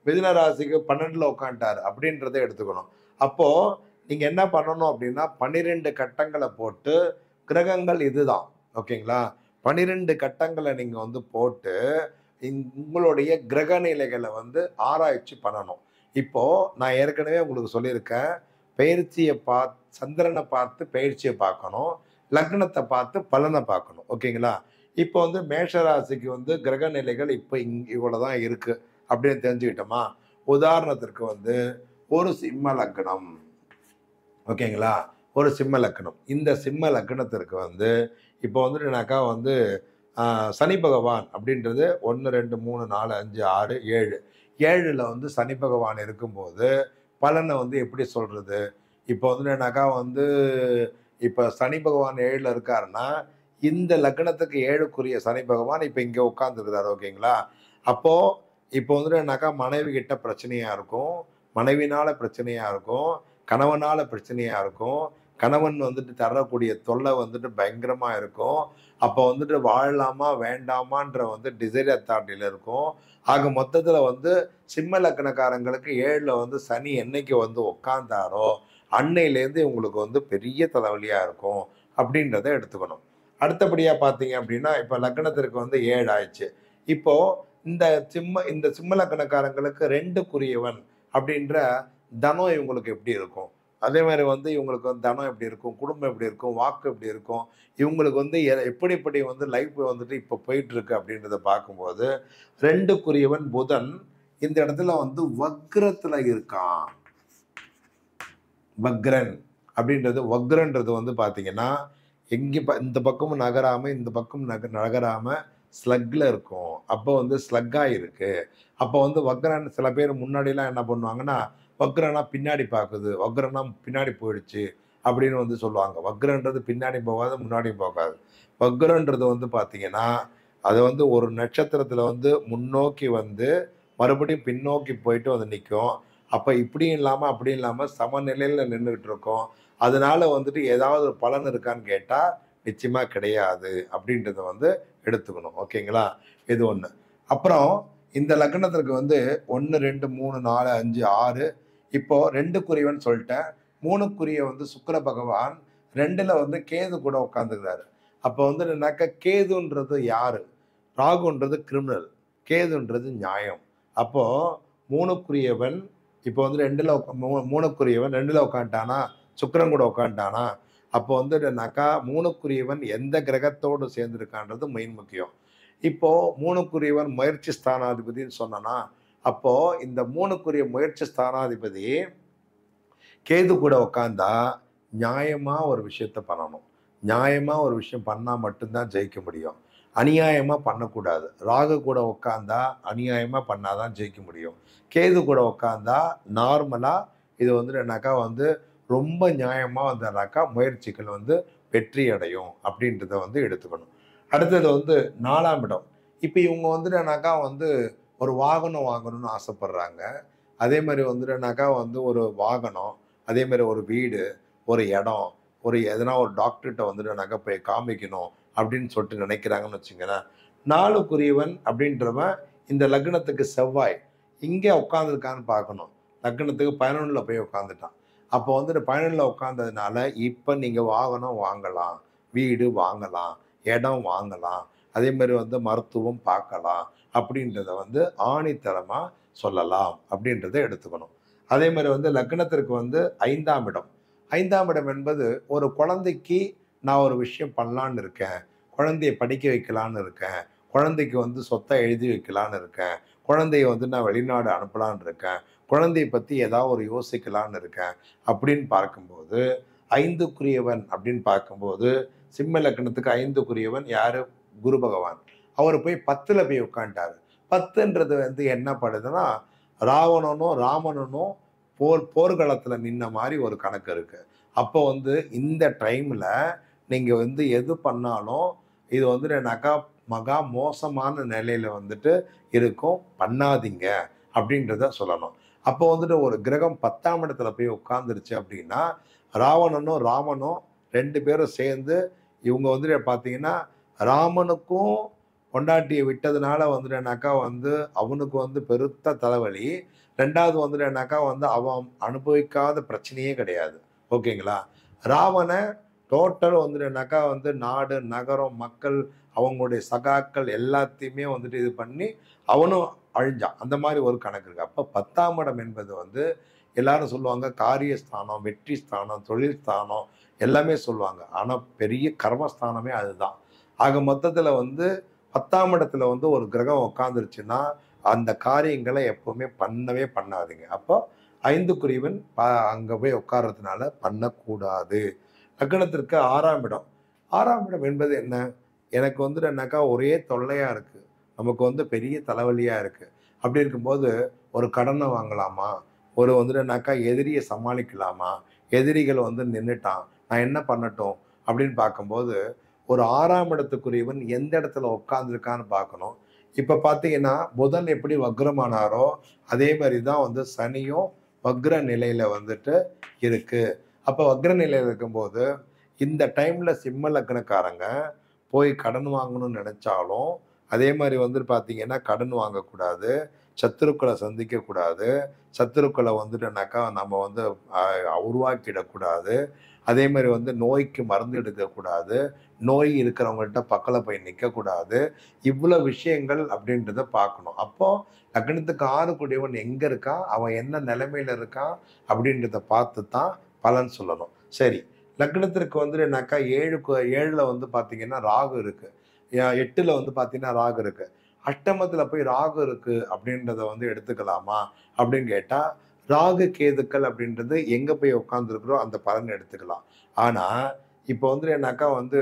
மிதுன ராசிக்கு பன்னெண்டுல உட்காந்துட்டார் அப்படின்றத எடுத்துக்கணும் அப்போ நீங்க என்ன பண்ணணும் அப்படின்னா பன்னிரெண்டு கட்டங்களை போட்டு கிரகங்கள் இதுதான் ஓகேங்களா பன்னிரெண்டு கட்டங்களை நீங்க வந்து போட்டு இந்த- உங்களுடைய கிரக நிலைகளை வந்து ஆராய்ச்சி பண்ணணும் இப்போ நான் ஏற்கனவே உங்களுக்கு சொல்லியிருக்கேன் பயிற்சியை பார்த்து சந்திரனை பார்த்து பயிற்சியை பார்க்கணும் லக்னத்தை பார்த்து பலனை பார்க்கணும் ஓகேங்களா இப்போ வந்து மேஷராசிக்கு வந்து கிரக நிலைகள் இப்போ இங் இவ்வளோதான் இருக்கு அப்படின்னு தெரிஞ்சுக்கிட்டோமா உதாரணத்திற்கு வந்து ஒரு சிம்ம லக்னம் ஓகேங்களா ஒரு சிம்ம லக்னம் இந்த சிம்ம லக்னத்திற்கு வந்து இப்போ வந்துட்டுனாக்கா வந்து ஆஹ், சனி பகவான் அப்படின்றது ஒன்று ரெண்டு மூணு நாலு அஞ்சு ஆறு ஏழு ஏழில் வந்து சனி பகவான் இருக்கும்போது பலனை வந்து எப்படி சொல்கிறது இப்போ வந்துட்டுனாக்கா வந்து இப்போ சனி பகவான் ஏழில் இருக்காருன்னா இந்த லக்னத்துக்கு ஏழுக்குரிய சனி பகவான் இப்போ இங்கே உட்காந்துருக்கிறார் ஓகேங்களா அப்போது இப்போ வந்துட்டுனாக்கா மனைவி கிட்ட பிரச்சனையாக இருக்கும் மனைவினால பிரச்சனையாக இருக்கும் கணவனால பிரச்சனையாக இருக்கும் கணவன் வந்துட்டு தரக்கூடிய தொல்லை வந்துட்டு பயங்கரமாக இருக்கும் அப்போ வந்துட்டு வாழலாமா வேண்டாமான்ற வந்து டிசைர் அத்தாட்டியில் இருக்கும் ஆக மொத்தத்தில் வந்து சிம்ம லக்கணக்காரங்களுக்கு ஏழில் வந்து சனி என்னைக்கு வந்து உக்காந்தாரோ அன்னையிலேருந்து இவங்களுக்கு வந்து பெரிய தலைவலியாக இருக்கும் அப்படின்றத எடுத்துக்கணும் அடுத்தபடியாக பார்த்தீங்க அப்படின்னா இப்போ லக்னத்திற்கு வந்து ஏழு ஆயிடுச்சு இப்போ இந்த சிம்ம இந்த சிம்ம லக்கணக்காரங்களுக்கு ரெண்டுக்குரியவன் அப்படின்ற தனம் இவங்களுக்கு எப்படி இருக்கும் அதே மாதிரி வந்து இவங்களுக்கு வந்து தனம் எப்படி இருக்கும் குடும்பம் எப்படி இருக்கும் வாக்கு எப்படி இருக்கும் இவங்களுக்கு வந்து எ- எப்படி எப்படி வந்து லைஃப் வந்துட்டு இப்போ போயிட்டு இருக்கு அப்படின்றத பார்க்கும்போது ரெண்டுக்குரியவன் புதன் இந்த இடத்துல வந்து வக்ரத்துல இருக்கான் வக்ரன் அப்படின்றது வக்ரன்றது வந்து பார்த்தீங்கன்னா எங்கே ப இந்த பக்கமும் நகராம இந்த பக்கம் நக நகராம ஸ்லக்ல இருக்கும் அப்போ வந்து ஸ்லக்காக இருக்கு அப்போ வந்து வக்ரன் சில பேர் முன்னாடிலாம் என்ன பண்ணுவாங்கன்னா வக்ரனா பின்னாடி பார்க்குது வக்ரனா பின்னாடி போயிடுச்சு அப்படின்னு வந்து சொல்லுவாங்க வக்ரன்றது பின்னாடி போகாது முன்னாடி போகாது வக்ரன்றது வந்து பார்த்தீங்கன்னா அது வந்து ஒரு நட்சத்திரத்தில் வந்து முன்னோக்கி வந்து மறுபடியும் பின்னோக்கி போயிட்டு வந்து நிற்கும் அப்போ இப்படியும் இல்லாமல் அப்படியும் இல்லாமல் சமநிலையில் நின்றுட்டு இருக்கோம் அதனால வந்துட்டு ஏதாவது ஒரு பலன் இருக்கான்னு கேட்டால் நிச்சயமாக கிடையாது அப்படின்றத வந்து எடுத்துக்கணும் ஓகேங்களா இது ஒன்று அப்புறம் இந்த லக்னத்திற்கு வந்து ஒன்று ரெண்டு மூணு நாலு அஞ்சு ஆறு இப்போ ரெண்டுக்குரியவன் சொல்லிட்டேன் மூணுக்குரிய வந்து சுக்கிர பகவான் ரெண்டில் வந்து கேது கூட உட்காந்துக்கிறாரு அப்போ வந்து என்னன்னாக்கா கேதுன்றது யாரு ராகுன்றது கிரிமினல் கேதுன்றது நியாயம் அப்போ மூணுக்குரியவன் இப்போ வந்து ரெண்டுல உக்கா- மூ- மூணுக்குரியவன் ரெண்டுல உட்காந்துட்டானா சுக்கிரன் கூட உட்காந்துட்டானா அப்போ வந்து என்னன்னாக்கா மூணுக்குரியவன் எந்த கிரகத்தோடு சேர்ந்திருக்கான்றது மெயின் முக்கியம் இப்போ மூணுக்குரியவன் முயற்சி ஸ்தானாதிபதின்னு சொன்னனா அப்போ இந்த மூணுக்குரிய முயற்சி ஸ்தானாதிபதி கேது கூட உட்காந்தா நியாயமா ஒரு விஷயத்த பண்ணணும் நியாயமா ஒரு விஷயம் பண்ணா மட்டும்தான் ஜெயிக்க முடியும் அநியாயமா பண்ணக்கூடாது ராகு கூட உட்காந்தா அநியாயமா பண்ணாதான் ஜெயிக்க முடியும் கேது கூட உட்காந்தா நார்மலா இது வந்து என்னக்கா வந்து ரொம்ப நியாயமா வந்தனாக்கா முயற்சிகள் வந்து வெற்றி அடையும் அப்படின்றத வந்து எடுத்துக்கணும் அடுத்தது வந்து நாலாம் இடம் இப்போ இவங்க வந்துட்டுனாக்கா வந்து ஒரு வாகனம் வாங்கணும்னு ஆசைப்படுறாங்க அதே மாதிரி வந்துட்டுனாக்கா வந்து ஒரு வாகனம் அதே மாதிரி ஒரு வீடு ஒரு இடம் ஒரு எதனா ஒரு டாக்டர்கிட்ட வந்துட்டுனாக்கா போய் காமிக்கணும் அப்படின்னு சொல்லிட்டு நினைக்கிறாங்கன்னு வச்சுங்களேன் நாளுக்குரியவன் அப்படின்றவன் இந்த லக்னத்துக்கு செவ்வாய் இங்கே உட்காந்துருக்கான்னு பார்க்கணும் லக்னத்துக்கு பதினொன்றில் போய் உட்காந்துட்டான் அப்போ வந்துட்டு பதினொன்றில் உட்காந்ததுனால இப்போ நீங்கள் வாகனம் வாங்கலாம் வீடு வாங்கலாம் இடம் வாங்கலாம் அதே மாதிரி வந்து மருத்துவம் பார்க்கலாம் அப்படின்றத வந்து ஆணித்தரமாக சொல்லலாம் அப்படின்றத எடுத்துக்கணும் அதே மாதிரி வந்து லக்னத்திற்கு வந்து ஐந்தாம் இடம் ஐந்தாம் இடம் என்பது ஒரு குழந்தைக்கு நான் ஒரு விஷயம் பண்ணலான்னு இருக்கேன் குழந்தைய படிக்க வைக்கலான்னு இருக்கேன் குழந்தைக்கு வந்து சொத்தை எழுதி வைக்கலான்னு இருக்கேன் குழந்தைய வந்து நான் வெளிநாடு அனுப்பலான்னு இருக்கேன் குழந்தைய பற்றி ஏதாவது ஒரு யோசிக்கலான்னு இருக்கேன் அப்படின்னு பார்க்கும்போது ஐந்துக்குரியவன் அப்படின்னு பார்க்கும்போது சிம்ம லக்னத்துக்கு ஐந்துக்குரியவன் யாரு குரு பகவான் அவர் போய் பத்தில் போய் உட்காந்துட்டாரு பத்துன்றது வந்து என்ன பண்ணுதுன்னா ராவணனும் ராமனனும் போர் போர்க்களத்தில் நின்ன மாதிரி ஒரு கணக்கு இருக்கு அப்போ வந்து இந்த டைமில் நீங்கள் வந்து எது பண்ணாலும் இது வந்து என்னக்கா மகா மோசமான நிலையில வந்துட்டு இருக்கும் பண்ணாதீங்க அப்படின்றத சொல்லணும் அப்போ வந்துட்டு ஒரு கிரகம் பத்தாம் இடத்துல போய் உட்காந்துருச்சு அப்படின்னா ராவணனும் ராமனும் ரெண்டு பேரும் சேர்ந்து இவங்க வந்துட்டு பார்த்தீங்கன்னா ராமனுக்கும் பொண்டாட்டியை விட்டதுனால வந்துட்டேனாக்கா வந்து அவனுக்கு வந்து பெருத்த தலைவலி ரெண்டாவது வந்துட்டேனாக்கா வந்து அவன் அனுபவிக்காத பிரச்சனையே கிடையாது ஓகேங்களா ராவண டோட்டல் வந்துட்டேனாக்கா வந்து நாடு நகரம் மக்கள் அவங்களுடைய சகாக்கள் எல்லாத்தையுமே வந்துட்டு இது பண்ணி அவனும் அழிஞ்சான் அந்த மாதிரி ஒரு கணக்கு இருக்கு அப்போ பத்தாம் இடம் என்பது வந்து எல்லாரும் சொல்லுவாங்க காரியஸ்தானம் வெற்றி ஸ்தானம் தொழில் ஸ்தானம் எல்லாமே சொல்லுவாங்க ஆனால் பெரிய கர்மஸ்தானமே அதுதான் ஆக மொத்தத்தில் வந்து பத்தாம் இடத்துல வந்து ஒரு கிரகம் உட்காந்துருச்சுன்னா அந்த காரியங்களை எப்பவுமே பண்ணவே பண்ணாதீங்க அப்போ ஐந்துக்குரியவன் ப அங்கே போய் உட்கார்றதுனால பண்ணக்கூடாது லக்னத்திற்கு ஆறாம் இடம் ஆறாம் இடம் என்பது என்ன எனக்கு வந்து என்னக்கா ஒரே தொல்லையா இருக்கு நமக்கு வந்து பெரிய தலைவலியா இருக்கு அப்படி இருக்கும்போது ஒரு கடனை வாங்கலாமா ஒரு வந்து என்னக்கா எதிரியை சமாளிக்கலாமா எதிரிகள் வந்து நின்றுட்டான் நான் என்ன பண்ணட்டும் அப்படின்னு பார்க்கும்போது ஒரு ஆறாம் இடத்துக்குரியவன் எந்த இடத்துல உட்காந்துருக்கான்னு பார்க்கணும் இப்போ பார்த்தீங்கன்னா புதன் எப்படி வக்ரமானாரோ அதே மாதிரி தான் வந்து சனியும் வக்ர நிலையில வந்துட்டு இருக்கு அப்போ வக்ர நிலையில இருக்கும்போது இந்த டைம்ல சிம்ம லக்னக்காரங்க போய் கடன் வாங்கணும்னு நினைச்சாலும் அதே மாதிரி வந்து பார்த்தீங்கன்னா கடன் வாங்கக்கூடாது சத்துருக்களை சந்திக்கக்கூடாது சத்துருக்களை வந்துட்டுனாக்கா நம்ம வந்து ஆஹ், உருவாக்கிடக்கூடாது அதே மாதிரி வந்து நோய்க்கு மருந்து எடுக்கக்கூடாது நோய் இருக்கிறவங்கள்ட்ட பக்கத்தில் போய் நிற்கக்கூடாது இவ்வளோ விஷயங்கள் அப்படின்றத பார்க்கணும் அப்போ லக்னத்துக்கு ஆறு கூடியவன் எங்கே இருக்கான் அவன் என்ன நிலைமையில இருக்கான் அப்படின்றத பார்த்து தான் பலன் சொல்லணும் சரி லக்னத்திற்கு வந்து என்னக்கா ஏழுக்கு ஏழில் வந்து பார்த்தீங்கன்னா ராகு இருக்கு ஏ- எட்டுல வந்து பார்த்தீங்கன்னா ராகு இருக்கு அஷ்டமத்தில் போய் ராகு இருக்கு அப்படின்றத வந்து எடுத்துக்கலாமா அப்படின்னு கேட்டால் ராகு கேதுக்கள் அப்படின்றது எங்கே போய் உட்காந்துருக்குறோ அந்த பலன் எடுத்துக்கலாம் ஆனால் இப்போ வந்து என்னக்கா வந்து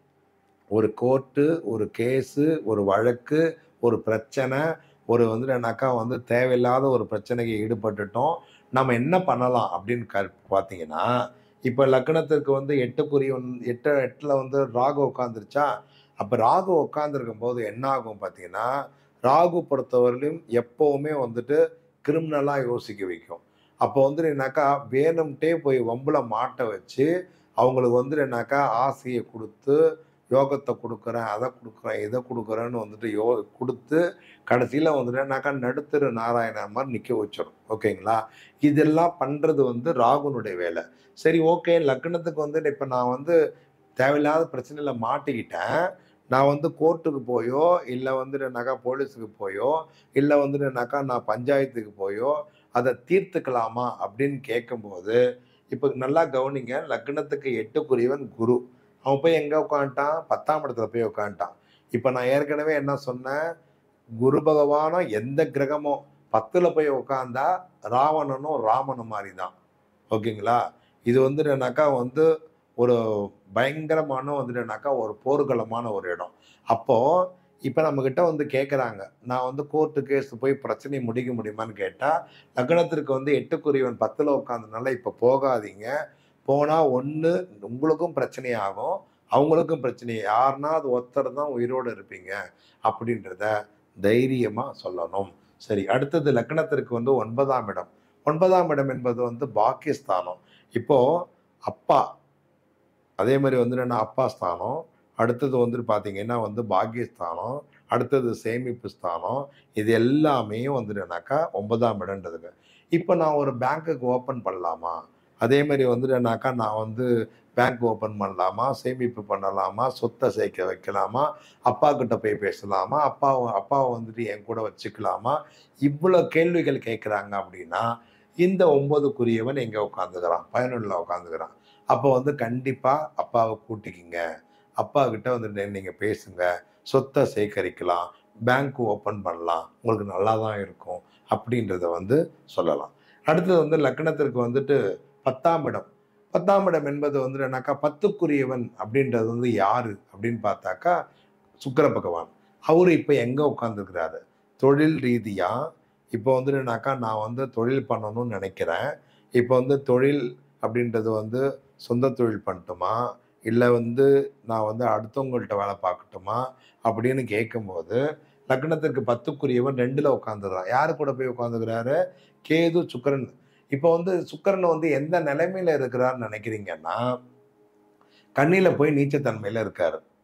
ஒரு கோர்ட்டு ஒரு கேஸு ஒரு வழக்கு ஒரு பிரச்சனை ஒரு வந்து என்னக்கா வந்து தேவையில்லாத ஒரு பிரச்சனைக்கு ஈடுபட்டுட்டோம் நம்ம என்ன பண்ணலாம் அப்படின்னு க பார்த்தீங்கன்னா இப்போ லக்னத்திற்கு வந்து எட்டுக்குரிய எட்டு எட்டில் வந்து ராகு உட்காந்துருச்சா அப்போ ராகு உட்காந்துருக்கும் போது என்ன ஆகும் பார்த்தீங்கன்னா ராகு பொறுத்தவரையிலும் எப்போவுமே வந்துட்டு கிரிமினலாக யோசிக்க வைக்கும் அப்போ வந்து என்னக்கா வேணும்ட்டே போய் வம்புல மாட்ட வச்சு அவங்களுக்கு வந்து என்னக்கா ஆசையை கொடுத்து யோகத்தை கொடுக்குறேன் அதை கொடுக்குறேன் இதை கொடுக்குறேன்னு வந்துட்டு யோ கொடுத்து கடைசியில் வந்துட்டு என்னக்கா நடுத்தரு நாராயணன் மாதிரி நிற்க வச்சிடும் ஓகேங்களா இதெல்லாம் பண்ணுறது வந்து ராகுனுடைய வேலை சரி ஓகே லக்னத்துக்கு வந்து இப்போ நான் வந்து தேவையில்லாத பிரச்சனையில் மாட்டிக்கிட்டேன் நான் வந்து கோர்ட்டுக்கு போயோ இல்லை வந்துட்டுனாக்கா போலீஸுக்கு போயோ இல்லை வந்துட்டுனாக்கா நான் பஞ்சாயத்துக்கு போயோ அதை தீர்த்துக்கலாமா அப்படின்னு கேட்கும்போது இப்போ நல்லா கவனிங்க லக்னத்துக்கு எட்டுக்குரியவன் குரு அவன் போய் எங்கே உட்காந்துட்டான் பத்தாம் இடத்துல போய் உட்காந்துட்டான் இப்போ நான் ஏற்கனவே என்ன சொன்னேன் குரு பகவானோ எந்த கிரகமோ பத்தில் போய் உட்காந்தா ராவணனும் ராமனும் மாதிரி தான் ஓகேங்களா இது வந்துட்டுனாக்கா வந்து ஒரு பயங்கரமான வந்துட்டுனாக்கா ஒரு போர்க்களமான ஒரு இடம் அப்போது இப்போ நம்மக்கிட்ட வந்து கேட்குறாங்க நான் வந்து கோர்ட்டு கேஸ் போய் பிரச்சனையை முடிக்க முடியுமான்னு கேட்டால் லக்னத்திற்கு வந்து எட்டுக்குரியவன் பத்தில் உட்காந்தனால இப்போ போகாதீங்க போனால் ஒன்று உங்களுக்கும் பிரச்சனையாகும் அவங்களுக்கும் பிரச்சனை யாருன்னா அது ஒருத்தர் தான் உயிரோடு இருப்பீங்க அப்படின்றத தைரியமாக சொல்லணும் சரி அடுத்தது லக்னத்திற்கு வந்து ஒன்பதாம் இடம் ஒன்பதாம் இடம் என்பது வந்து பாக்கியஸ்தானம் இப்போ அப்பா அதே மாதிரி வந்து என்ன அப்பா ஸ்தானம் அடுத்தது வந்து பார்த்தீங்கன்னா வந்து பாக்கியஸ்தானம் அடுத்தது சேமிப்பு ஸ்தானம் இது எல்லாமே வந்துட்டுனாக்கா ஒன்பதாம் இடன்றதுங்க இப்போ நான் ஒரு பேங்க்குக்கு ஓப்பன் பண்ணலாமா அதே மாதிரி வந்துட்டுனாக்கா நான் வந்து பேங்க் ஓப்பன் பண்ணலாமா சேமிப்பு பண்ணலாமா சொத்தை சேர்க்க வைக்கலாமா அப்பா கிட்ட போய் பேசலாமா அப்பா அப்பாவை வந்துட்டு என் கூட வச்சுக்கலாமா இவ்வளோ கேள்விகள் கேட்குறாங்க அப்படின்னா இந்த ஒன்பதுக்குரியவன் எங்கே உட்காந்துக்கிறான் பதினொன்றில் உட்காந்துக்கிறான் அப்போ வந்து கண்டிப்பாக அப்பாவை கூட்டிக்கிங்க அப்பா கிட்ட வந்துட்டு நீங்கள் பேசுங்க சொத்தை சேகரிக்கலாம் பேங்க் ஓப்பன் பண்ணலாம் உங்களுக்கு நல்லா தான் இருக்கும் அப்படின்றத வந்து சொல்லலாம் அடுத்தது வந்து லக்னத்திற்கு வந்துட்டு பத்தாம் இடம் பத்தாம் இடம் என்பது வந்து என்னக்கா பத்துக்குரியவன் அப்படின்றது வந்து யாரு அப்படின்னு பார்த்தாக்கா சுக்கிர பகவான் அவர் இப்போ எங்கே உட்காந்துருக்கிறாரு தொழில் ரீதியாக இப்போ வந்து என்னன்னாக்கா நான் வந்து தொழில் பண்ணணும்னு நினைக்கிறேன் இப்போ வந்து தொழில் அப்படின்றது வந்து சொந்த தொழில் பண்ணட்டுமா இல்லை வந்து நான் வந்து அடுத்தவங்கள்ட்ட வேலை பார்க்கட்டுமா அப்படின்னு கேட்கும்போது லக்னத்திற்கு பத்துக்குரியவன் ரெண்டில் உட்காந்துடுறான் யாரு கூட போய் உட்காந்துக்கிறாரு கேது சுக்கரன் இப்போ வந்து சுக்கரன் வந்து எந்த நிலைமையில இருக்கிறாருன்னு நினைக்கிறீங்கன்னா கண்ணியில் போய் நீச்சத்தன்மையில் இருக்காரு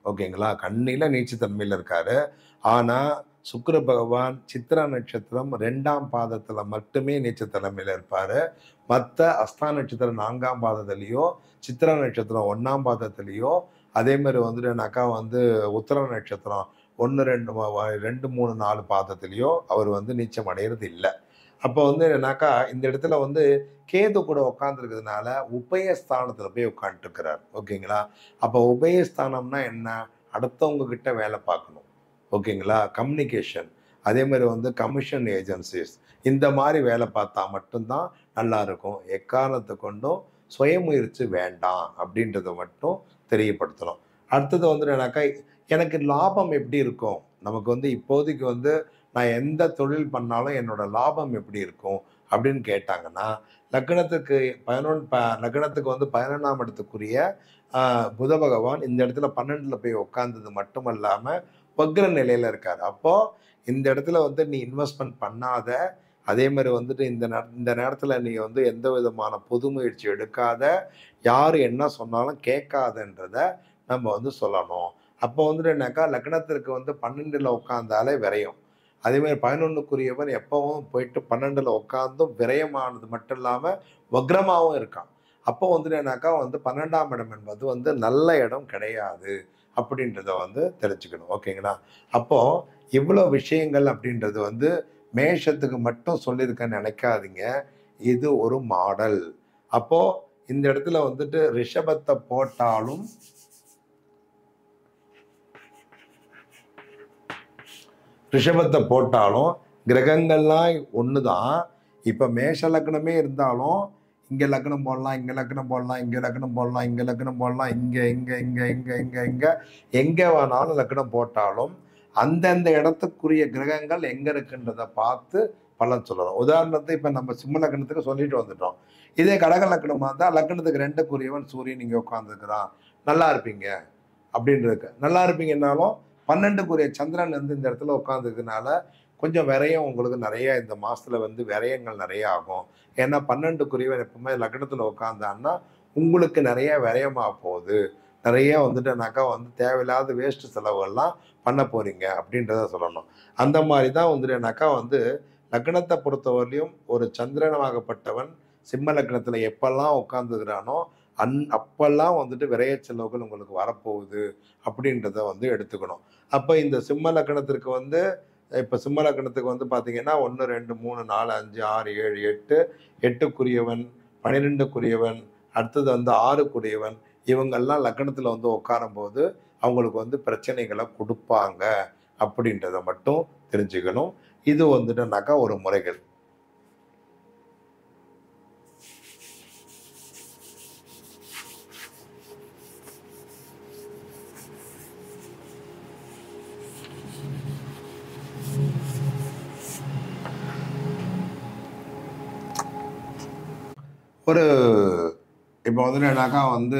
ஓகேங்களா கண்ணில நீச்சத்தன்மையில் இருக்காரு ஆனால் சுக்கிர பகவான் சித்திரா நட்சத்திரம் ரெண்டாம் பாதத்தில் மட்டுமே நீச்சத்தன்மையில் இருப்பார் மற்ற அஸ்தா நட்சத்திரம் நான்காம் பாதத்துலேயோ சித்திரா நட்சத்திரம் ஒன்றாம் பாதத்துலேயோ அதே மாதிரி வந்துட்டுனாக்கா வந்து உத்தர நட்சத்திரம் ஒன்று ரெண்டு வ- வ- ரெண்டு மூணு நாலு பாதத்துலேயோ அவர் வந்து நீச்சம் அடையிறது இல்லை அப்போ வந்து என்னன்னாக்கா இந்த இடத்துல வந்து கேது கூட உட்காந்துருக்கிறதுனால உபயஸ்தானத்தில் போய் உட்காந்துருக்கிறார் ஓகேங்களா அப்போ உபயஸ்தானம்னா என்ன அடுத்தவங்க கிட்ட வேலை பார்க்கணும் ஓகேங்களா கம்யூனிகேஷன் அதே மாதிரி வந்து கமிஷன் ஏஜென்சிஸ் இந்த மாதிரி வேலை பார்த்தா மட்டும்தான் நல்லா இருக்கும் எக்காரணத்தை கொண்டும் சுயமுயற்சி வேண்டாம் அப்படின்றத மட்டும் தெரியப்படுத்தணும் அடுத்தது வந்து என்னன்னாக்கா எனக்கு லாபம் எப்படி இருக்கும் நமக்கு வந்து இப்போதைக்கு வந்து நான் எந்த தொழில் பண்ணாலும் என்னோட லாபம் எப்படி இருக்கும் அப்படின்னு கேட்டாங்கன்னா லக்னத்துக்கு பதினொன்று ப லக்னத்துக்கு வந்து பதினொன்றாம் இடத்துக்குரிய ஆஹ், புத பகவான் இந்த இடத்துல பன்னெண்டில் போய் உட்காந்தது மட்டும் இல்லாமல் வக்ர நிலையில் இருக்கார் அப்போது இந்த இடத்துல வந்து நீ இன்வெஸ்ட்மெண்ட் பண்ணாத அதே மாதிரி வந்துட்டு இந்த நே இந்த நேரத்தில் நீ வந்து எந்த விதமான புது முயற்சி எடுக்காத யார் என்ன சொன்னாலும் கேட்காதன்றத நம்ம வந்து சொல்லணும் அப்போ வந்துட்டு என்னக்கா லக்னத்திற்கு வந்து பன்னெண்டில் உட்காந்தாலே விரையும் அதே மாதிரி பதினொன்றுக்குரியவன் எப்பவும் போயிட்டு பன்னெண்டில் உட்காந்தும் விரயமானது மட்டும் இல்லாமல் வக்ரமாகவும் இருக்கான் அப்போ வந்துட்டு என்னக்கா வந்து பன்னெண்டாம் இடம் என்பது வந்து நல்ல இடம் கிடையாது அப்படின்றத வந்து தெரிஞ்சுக்கணும் ஓகேங்களா அப்போ இவ்வளோ விஷயங்கள் அப்படின்றது வந்து மேஷத்துக்கு மட்டும் சொல்லியிருக்கேன்னு நினைக்காதீங்க இது ஒரு மாடல் அப்போ இந்த இடத்துல வந்துட்டு ரிஷபத்தை போட்டாலும் ரிஷபத்தை போட்டாலும் கிரகங்கள்லாம் ஒன்று தான் இப்போ மேஷ லக்னமே இருந்தாலும் இங்கே லக்னம் போடலாம் இங்கே லக்னம் போடலாம் இங்கே லக்னம் போடலாம் இங்கே லக்னம் போடலாம் இங்கே இங்கே இங்கே இங்கே இங்கே இங்கே எங்கே வேணாலும் லக்னம் போட்டாலும் அந்தந்த இடத்துக்குரிய கிரகங்கள் எங்கே இருக்குன்றதை பார்த்து பலன் சொல்லணும் உதாரணத்தை இப்போ நம்ம சிம்ம லக்னத்துக்கு சொல்லிட்டு வந்துட்டோம் இதே கடக லக்னமாக இருந்தால் லக்னத்துக்கு ரெண்டுக்குரியவன் சூரியன் இங்கே உட்காந்துருக்கிறான் நல்லா இருப்பீங்க அப்படின்றதுக்கு நல்லா இருப்பீங்கன்னாலும் பன்னெண்டுக்குரிய சந்திரன் வந்து இந்த இடத்துல உட்காந்துருக்கனால கொஞ்சம் விரயம் உங்களுக்கு நிறைய இந்த மாசத்துல வந்து விரயங்கள் நிறைய ஆகும் ஏன்னா பன்னெண்டுக்குரியவன் எப்பவுமே லக்னத்தில் உட்காந்தான்னா உங்களுக்கு நிறைய விரயமாக போகுது நிறைய வந்துட்டுனாக்கா வந்து தேவையில்லாத வேஸ்ட் செலவுகள்லாம் பண்ண போறீங்க அப்படின்றத சொல்லணும் அந்த மாதிரி தான் வந்துட்டுனாக்கா வந்து லக்னத்தை பொறுத்தவரையிலும் ஒரு சந்திரனமாகப்பட்டவன் சிம்ம லக்னத்தில் எப்பெல்லாம் உட்காந்துக்கிறானோ அந் அப்பெல்லாம் வந்துட்டு விரைய செலவுகள் உங்களுக்கு வரப்போகுது அப்படின்றத வந்து எடுத்துக்கணும் அப்போ இந்த சிம்ம லக்னத்திற்கு வந்து இப்போ சிம்ம லக்னத்துக்கு வந்து பார்த்தீங்கன்னா ஒன்று ரெண்டு மூணு நாலு அஞ்சு ஆறு ஏழு எட்டு எட்டுக்குரியவன் பன்னிரெண்டுக்குரியவன் அடுத்தது வந்து ஆறுக்குரியவன் இவங்கெல்லாம் லக்னத்தில் வந்து உட்காரும்போது அவங்களுக்கு வந்து பிரச்சனைகளை கொடுப்பாங்க அப்படின்றத மட்டும் தெரிஞ்சுக்கணும் இது வந்துட்டுனாக்கா ஒரு முறைகள் ஒரு இப்போ வந்து என்னன்னாக்கா வந்து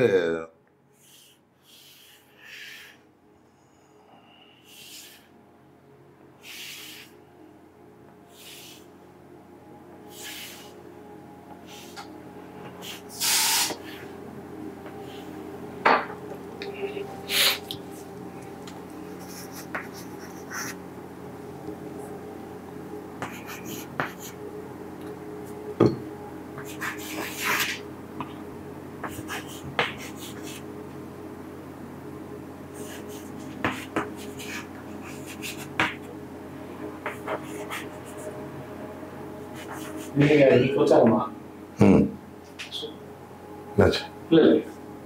நீங்க இன்னைக்கு வச்சாங்கம்மா ம் என்னாச்சு இல்ல இல்ல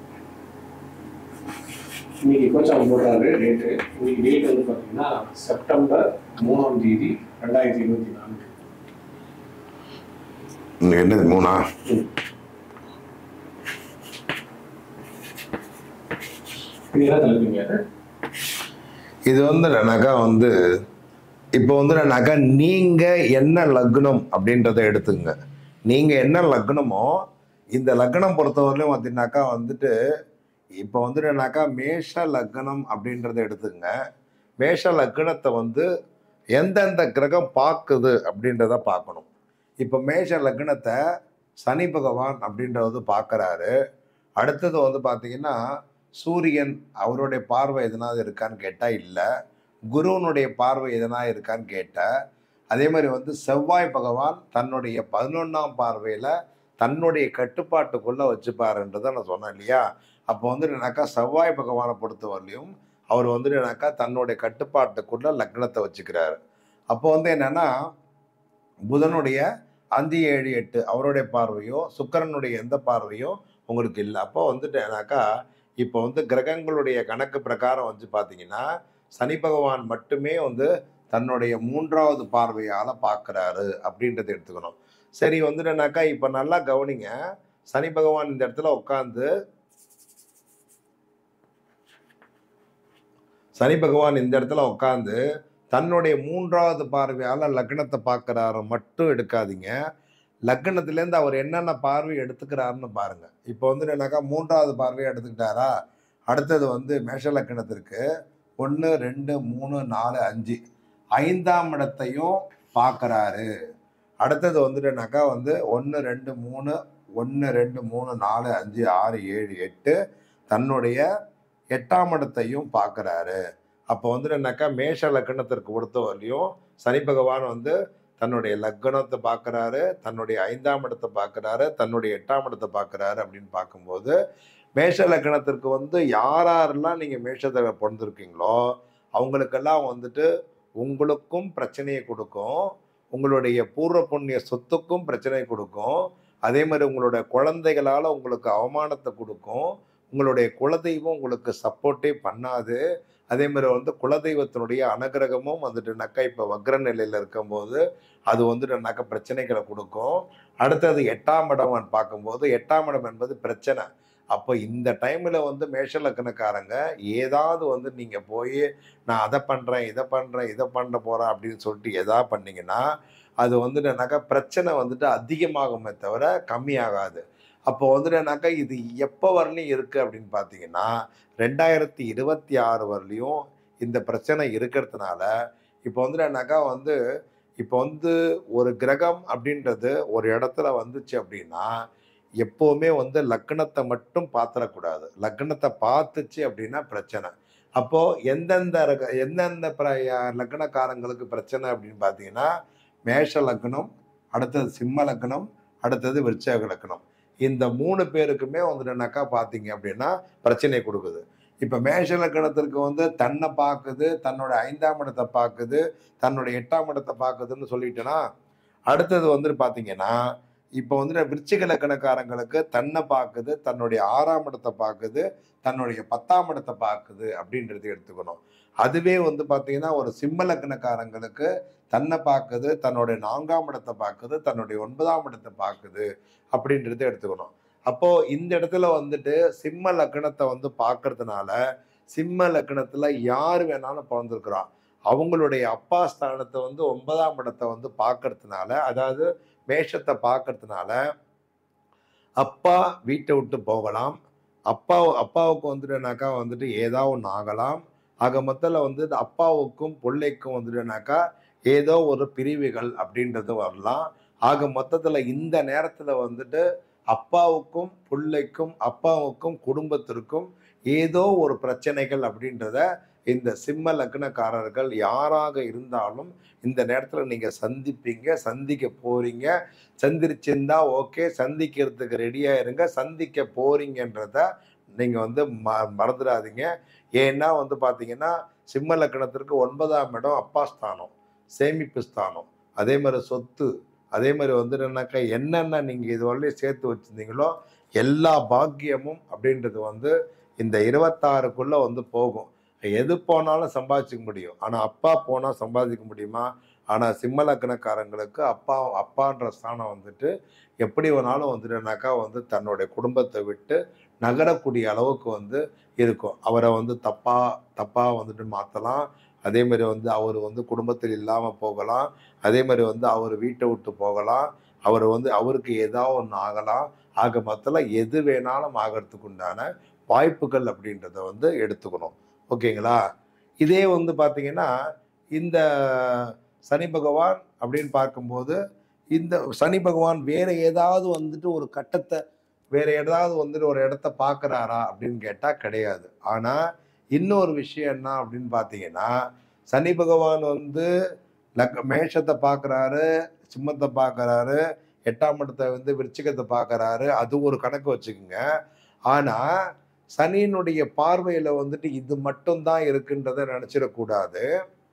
இன்னைக்கு கோச்சாங்க போடுறாரு டேட்டு இன்னைக்கு டேட் வந்து பார்த்தீங்கன்னா செப்டம்பர் மூணாம் தேதி ரெண்டாயிரத்தி இருபத்தி நான்கு இன்னைக்கு என்னது மூணா இது என்ன தலைப்பீங்க இது வந்து என்னன்னாக்கா வந்து இப்போ வந்து என்னன்னாக்கா நீங்கள் என்ன லக்னம் அப்படின்றத எடுத்துங்க நீங்கள் என்ன லக்னமோ இந்த லக்னம் பொறுத்தவரையிலும் பார்த்தீங்கன்னாக்கா வந்துட்டு இப்போ வந்து என்னன்னாக்கா மேஷ லக்னம் அப்படின்றத எடுத்துங்க மேஷ லக்னத்தை வந்து எந்தெந்த கிரகம் பார்க்குது அப்படின்றத பார்க்கணும் இப்போ மேஷ லக்னத்தை சனி பகவான் அப்படின்றத பார்க்குறாரு அடுத்தது வந்து பார்த்தீங்கன்னா சூரியன் அவருடைய பார்வை எதனாவது இருக்கான்னு கேட்டால் இல்லை குருவனுடைய பார்வை எதனா இருக்கான்னு கேட்டேன் அதே மாதிரி வந்து செவ்வாய் பகவான் தன்னுடைய பதினொன்றாம் பார்வையில் தன்னுடைய கட்டுப்பாட்டுக்குள்ளே வச்சுப்பாருன்றதை நான் சொன்னேன் இல்லையா அப்போ வந்து என்னக்கா செவ்வாய் பகவானை பொறுத்தவரையிலையும் அவர் வந்து என்னக்கா தன்னுடைய கட்டுப்பாட்டுக்குள்ள லக்னத்தை வச்சுக்கிறாரு அப்போ வந்து என்னன்னா புதனுடைய அஞ்சு ஏழு எட்டு அவருடைய பார்வையோ சுக்கிரனுடைய எந்த பார்வையோ உங்களுக்கு இல்லை அப்போ வந்துட்டு என்னக்கா இப்போ வந்து கிரகங்களுடைய கணக்கு பிரகாரம் வந்து பார்த்தீங்கன்னா சனி பகவான் மட்டுமே வந்து தன்னுடைய மூன்றாவது பார்வையால் பார்க்குறாரு அப்படின்றத எடுத்துக்கணும் சரி வந்துட்டுனாக்கா இப்போ நல்லா கவனிங்க சனி பகவான் இந்த இடத்துல உட்காந்து சனி பகவான் இந்த இடத்துல உட்காந்து தன்னுடைய மூன்றாவது பார்வையால் லக்னத்தை பார்க்குறாரு மட்டும் எடுக்காதீங்க லக்னத்துலேருந்து அவர் என்னென்ன பார்வை எடுத்துக்கிறாருன்னு பாருங்க இப்போ வந்து என்னக்கா மூன்றாவது பார்வையை எடுத்துக்கிட்டாரா அடுத்தது வந்து மேஷ லக்னத்திற்கு ஒன்று ரெண்டு மூணு நாலு அஞ்சு ஐந்தாம் இடத்தையும் பார்க்குறாரு அடுத்தது வந்துட்டுனாக்கா வந்து ஒன்று ரெண்டு மூணு ஒன்று ரெண்டு மூணு நாலு அஞ்சு ஆறு ஏழு எட்டு தன்னுடைய எட்டாம் இடத்தையும் பார்க்குறாரு அப்போ வந்து என்னக்கா மேஷ லக்னத்திற்கு பொறுத்தவரையிலையும் சனி பகவான் வந்து தன்னுடைய லக்னத்தை பார்க்குறாரு தன்னுடைய ஐந்தாம் இடத்தை பார்க்குறாரு தன்னுடைய எட்டாம் இடத்தை பார்க்குறாரு அப்படின்னு பார்க்கும்போது மேஷ லக்னத்திற்கு வந்து யார் யாரெல்லாம் நீங்கள் மேஷத்தில் பிறந்திருக்கீங்களோ அவங்களுக்கெல்லாம் வந்துட்டு உங்களுக்கும் பிரச்சனையை கொடுக்கும் உங்களுடைய பூர்வ புண்ணிய சொத்துக்கும் பிரச்சனை கொடுக்கும் அதே மாதிரி உங்களுடைய குழந்தைகளால் உங்களுக்கு அவமானத்தை கொடுக்கும் உங்களுடைய குலதெய்வம் உங்களுக்கு சப்போர்ட்டே பண்ணாது அதே மாதிரி வந்து குலதெய்வத்தினுடைய அனுகிரகமும் வந்துட்டுனாக்கா இப்போ வக்ர நிலையில் இருக்கும்போது அது வந்துட்டுனாக்கா பிரச்சனைகளை கொடுக்கும் அடுத்தது எட்டாம் இடம் பார்க்கும்போது எட்டாம் இடம் என்பது பிரச்சனை அப்போ இந்த டைமில் வந்து மேஷ லக்னக்காரங்க ஏதாவது வந்து நீங்கள் போய் நான் அதை பண்ணுறேன் இதை பண்ணுறேன் இதை பண்ண போகிறேன் அப்படின்னு சொல்லிட்டு எதா பண்ணீங்கன்னா அது வந்துட்டுனாக்கா பிரச்சனை வந்துட்டு அதிகமாகுமே தவிர கம்மியாகாது அப்போ வந்துட்டுனாக்கா இது எப்போ வரலையும் இருக்குது அப்படின்னு பார்த்தீங்கன்னா ரெண்டாயிரத்தி இருபத்தி ஆறு வரலையும் இந்த பிரச்சனை இருக்கிறதுனால இப்போ வந்துட்டுனாக்கா வந்து இப்போ வந்து ஒரு கிரகம் அப்படின்றது ஒரு இடத்துல வந்துச்சு அப்படின்னா எப்போவுமே வந்து லக்னத்தை மட்டும் பார்த்துடக்கூடாது லக்னத்தை பார்த்துச்சு அப்படின்னா பிரச்சனை அப்போ எந்தெந்த ரக- எந்தெந்த பிர- லக்னக்காரங்களுக்கு பிரச்சனை அப்படின்னு பார்த்தீங்கன்னா மேஷ லக்னம் அடுத்தது சிம்ம லக்னம் அடுத்தது விருச்சக லக்னம் இந்த மூணு பேருக்குமே வந்துட்டுனாக்கா பார்த்தீங்க அப்படின்னா பிரச்சனை கொடுக்குது இப்போ மேஷ லக்கணத்திற்கு வந்து தன்னை பார்க்குது தன்னோட ஐந்தாம் இடத்தை பார்க்குது தன்னோட எட்டாம் இடத்தை பார்க்குதுன்னு சொல்லிட்டேன்னா அடுத்தது வந்துட்டு பார்த்தீங்கன்னா இப்போ வந்து விருச்சிக லக்கணக்காரங்களுக்கு தன்னை பார்க்குது தன்னுடைய ஆறாம் இடத்தை பார்க்குது தன்னுடைய பத்தாம் இடத்தை பார்க்குது அப்படின்றது எடுத்துக்கணும் அதுவே வந்து பார்த்தீங்கன்னா ஒரு சிம்ம லக்கணக்காரங்களுக்கு தன்னை பார்க்குது தன்னுடைய நான்காம் இடத்தை பார்க்குது தன்னுடைய ஒன்பதாம் இடத்தை பார்க்குது அப்படின்றத எடுத்துக்கணும் அப்போ இந்த இடத்துல வந்துட்டு சிம்ம லக்னத்தை வந்து பார்க்கறதுனால சிம்ம லக்னத்துல யார் வேணாலும் பிறந்திருக்கிறான் அவங்களுடைய அப்பா ஸ்தானத்தை வந்து ஒன்பதாம் இடத்தை வந்து பார்க்கறதுனால அதாவது மேஷத்தை பார்க்கறதுனால அப்பா வீட்டை விட்டு போகலாம் அப்பா அப்பாவுக்கு வந்துட்டுனாக்கா வந்துட்டு ஏதோ ஒன்று ஆகலாம் ஆக மொத்தத்தில் வந்து இந்த அப்பாவுக்கும் பிள்ளைக்கும் வந்துட்டுனாக்கா ஏதோ ஒரு பிரிவுகள் அப்படின்றது வரலாம் ஆக மொத்தத்தில் இந்த நேரத்தில் வந்துட்டு அப்பாவுக்கும் பிள்ளைக்கும் அப்பாவுக்கும் குடும்பத்திற்கும் ஏதோ ஒரு பிரச்சனைகள் அப்படின்றத இந்த சிம்ம லக்னக்காரர்கள் யாராக இருந்தாலும் இந்த நேரத்தில் நீங்கள் சந்திப்பீங்க சந்திக்க போறீங்க சந்திரிச்சிருந்தா ஓகே சந்திக்கிறதுக்கு ரெடியாக இருங்க சந்திக்க போறீங்கன்றத நீங்கள் வந்து ம மறந்துடாதீங்க ஏன்னா வந்து பார்த்தீங்கன்னா சிம்ம லக்னத்திற்கு ஒன்பதாம் இடம் அப்பா ஸ்தானம் சேமிப்பு ஸ்தானம் அதே மாதிரி சொத்து அதே மாதிரி வந்து என்னன்னாக்கா என்னென்ன நீங்கள் இதுவரையிலும் சேர்த்து வச்சுருந்தீங்களோ எல்லா பாக்கியமும் அப்படின்றது வந்து இந்த இருபத்தாறுக்குள்ளே வந்து போகும் எது போனாலும் சம்பாதிச்சிக்க முடியும் ஆனால் அப்பா போனால் சம்பாதிக்க முடியுமா ஆனால் சிம்ம லக்னக்காரங்களுக்கு அப்பா அப்பான்ற ஸ்தானம் வந்துட்டு எப்படி வேணாலும் வந்துட்டுனாக்கா வந்து தன்னுடைய குடும்பத்தை விட்டு நகரக்கூடிய அளவுக்கு வந்து இருக்கும் அவரை வந்து தப்பா தப்பாக வந்துட்டு மாற்றலாம் அதே மாதிரி வந்து அவர் வந்து குடும்பத்தில் இல்லாமல் போகலாம் அதே மாதிரி வந்து அவர் வீட்டை விட்டு போகலாம் அவர் வந்து அவருக்கு ஏதாவது ஒன்று ஆகலாம் ஆக மொத்தத்தில் எது வேணாலும் ஆகிறதுக்கு உண்டான வாய்ப்புகள் அப்படின்றத வந்து எடுத்துக்கணும் ஓகேங்களா இதே வந்து பார்த்தீங்கன்னா இந்த சனி பகவான் அப்படின்னு பார்க்கும்போது இந்த சனி பகவான் வேற ஏதாவது வந்துட்டு ஒரு கட்டத்தை வேற ஏதாவது வந்துட்டு ஒரு இடத்த பார்க்குறாரா அப்படின்னு கேட்டால் கிடையாது ஆனால் இன்னொரு விஷயம் என்ன அப்படின்னு பார்த்தீங்கன்னா சனி பகவான் வந்து லக் மேஷத்தை பார்க்குறாரு சிம்மத்தை பார்க்குறாரு எட்டாம் இடத்தை வந்து விருச்சிகத்தை பார்க்குறாரு அது ஒரு கணக்கு வச்சுக்கோங்க ஆனால் சனியினுடைய பார்வையில் வந்துட்டு இது மட்டும்தான் இருக்குன்றதை நினச்சிடக்கூடாது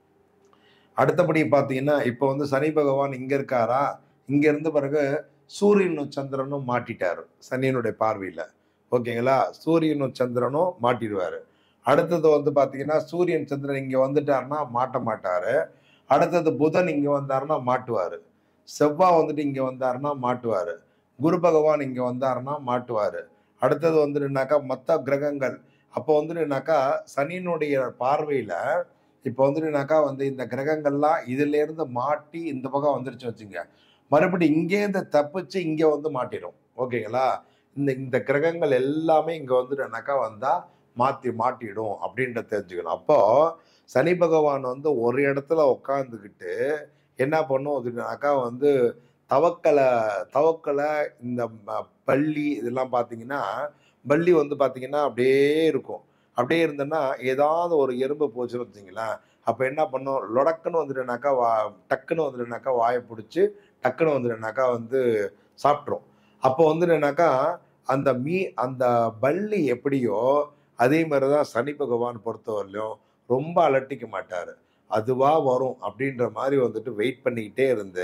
அடுத்தபடி பார்த்தீங்கன்னா இப்போ வந்து சனி பகவான் இங்கே இருக்காரா இங்க இருந்து பிறகு சூரியனும் சந்திரனும் மாட்டிட்டாரு சனியனுடைய பார்வையில் ஓகேங்களா சூரியனும் சந்திரனும் மாட்டிடுவாரு அடுத்தது வந்து பார்த்தீங்கன்னா சூரியன் சந்திரன் இங்கே வந்துட்டாருன்னா மாட்ட மாட்டாரு அடுத்தது புதன் இங்கே வந்தாருன்னா மாட்டுவார் செவ்வாய் வந்துட்டு இங்கே வந்தாருன்னா மாட்டுவார் குரு பகவான் இங்கே வந்தாருன்னா மாட்டுவார் அடுத்தது வந்துட்டுனாக்கா மற்ற கிரகங்கள் அப்போ வந்துட்டுனாக்கா சனியினுடைய பார்வையில் இப்போ வந்துட்டுனாக்கா வந்து இந்த கிரகங்கள்லாம் இதுலேருந்து மாட்டி இந்த பக்கம் வந்துருச்சு வச்சுங்க மறுபடியும் இங்கேருந்து தப்பிச்சு இங்கே வந்து மாட்டிடும் ஓகேங்களா இந்த இந்த கிரகங்கள் எல்லாமே இங்கே வந்துட்டுனாக்கா வந்தால் மாற்றி மாட்டிடும் அப்படின்ற தெரிஞ்சுக்கணும் அப்போ சனி பகவான் வந்து ஒரு இடத்துல உட்காந்துக்கிட்டு என்ன பண்ணும் அப்படின்னாக்கா வந்து தவக்கலை தவக்கலை இந்த ம- பள்ளி இதெல்லாம் பார்த்தீங்கன்னா பள்ளி வந்து பார்த்தீங்கன்னா அப்படியே இருக்கும் அப்படியே இருந்ததுன்னா ஏதாவது ஒரு எறும்பு போச்சுன்னு வச்சிங்களேன் அப்போ என்ன பண்ணும் லொடக்குன்னு வந்துட்டுனாக்கா வா டக்குன்னு வந்துட்டுனாக்கா வாயை பிடிச்சி டக்குன்னு வந்துட்டுனாக்கா வந்து சாப்பிட்ரும் அப்போ வந்துட்டுனாக்கா அந்த மீ அந்த பள்ளி எப்படியோ அதே மாதிரி தான் சனி பகவான் பொறுத்தவரையிலும் ரொம்ப அலட்டிக்க மாட்டார் அதுவாக வரும் அப்படின்ற மாதிரி வந்துட்டு வெயிட் பண்ணிக்கிட்டே இருந்து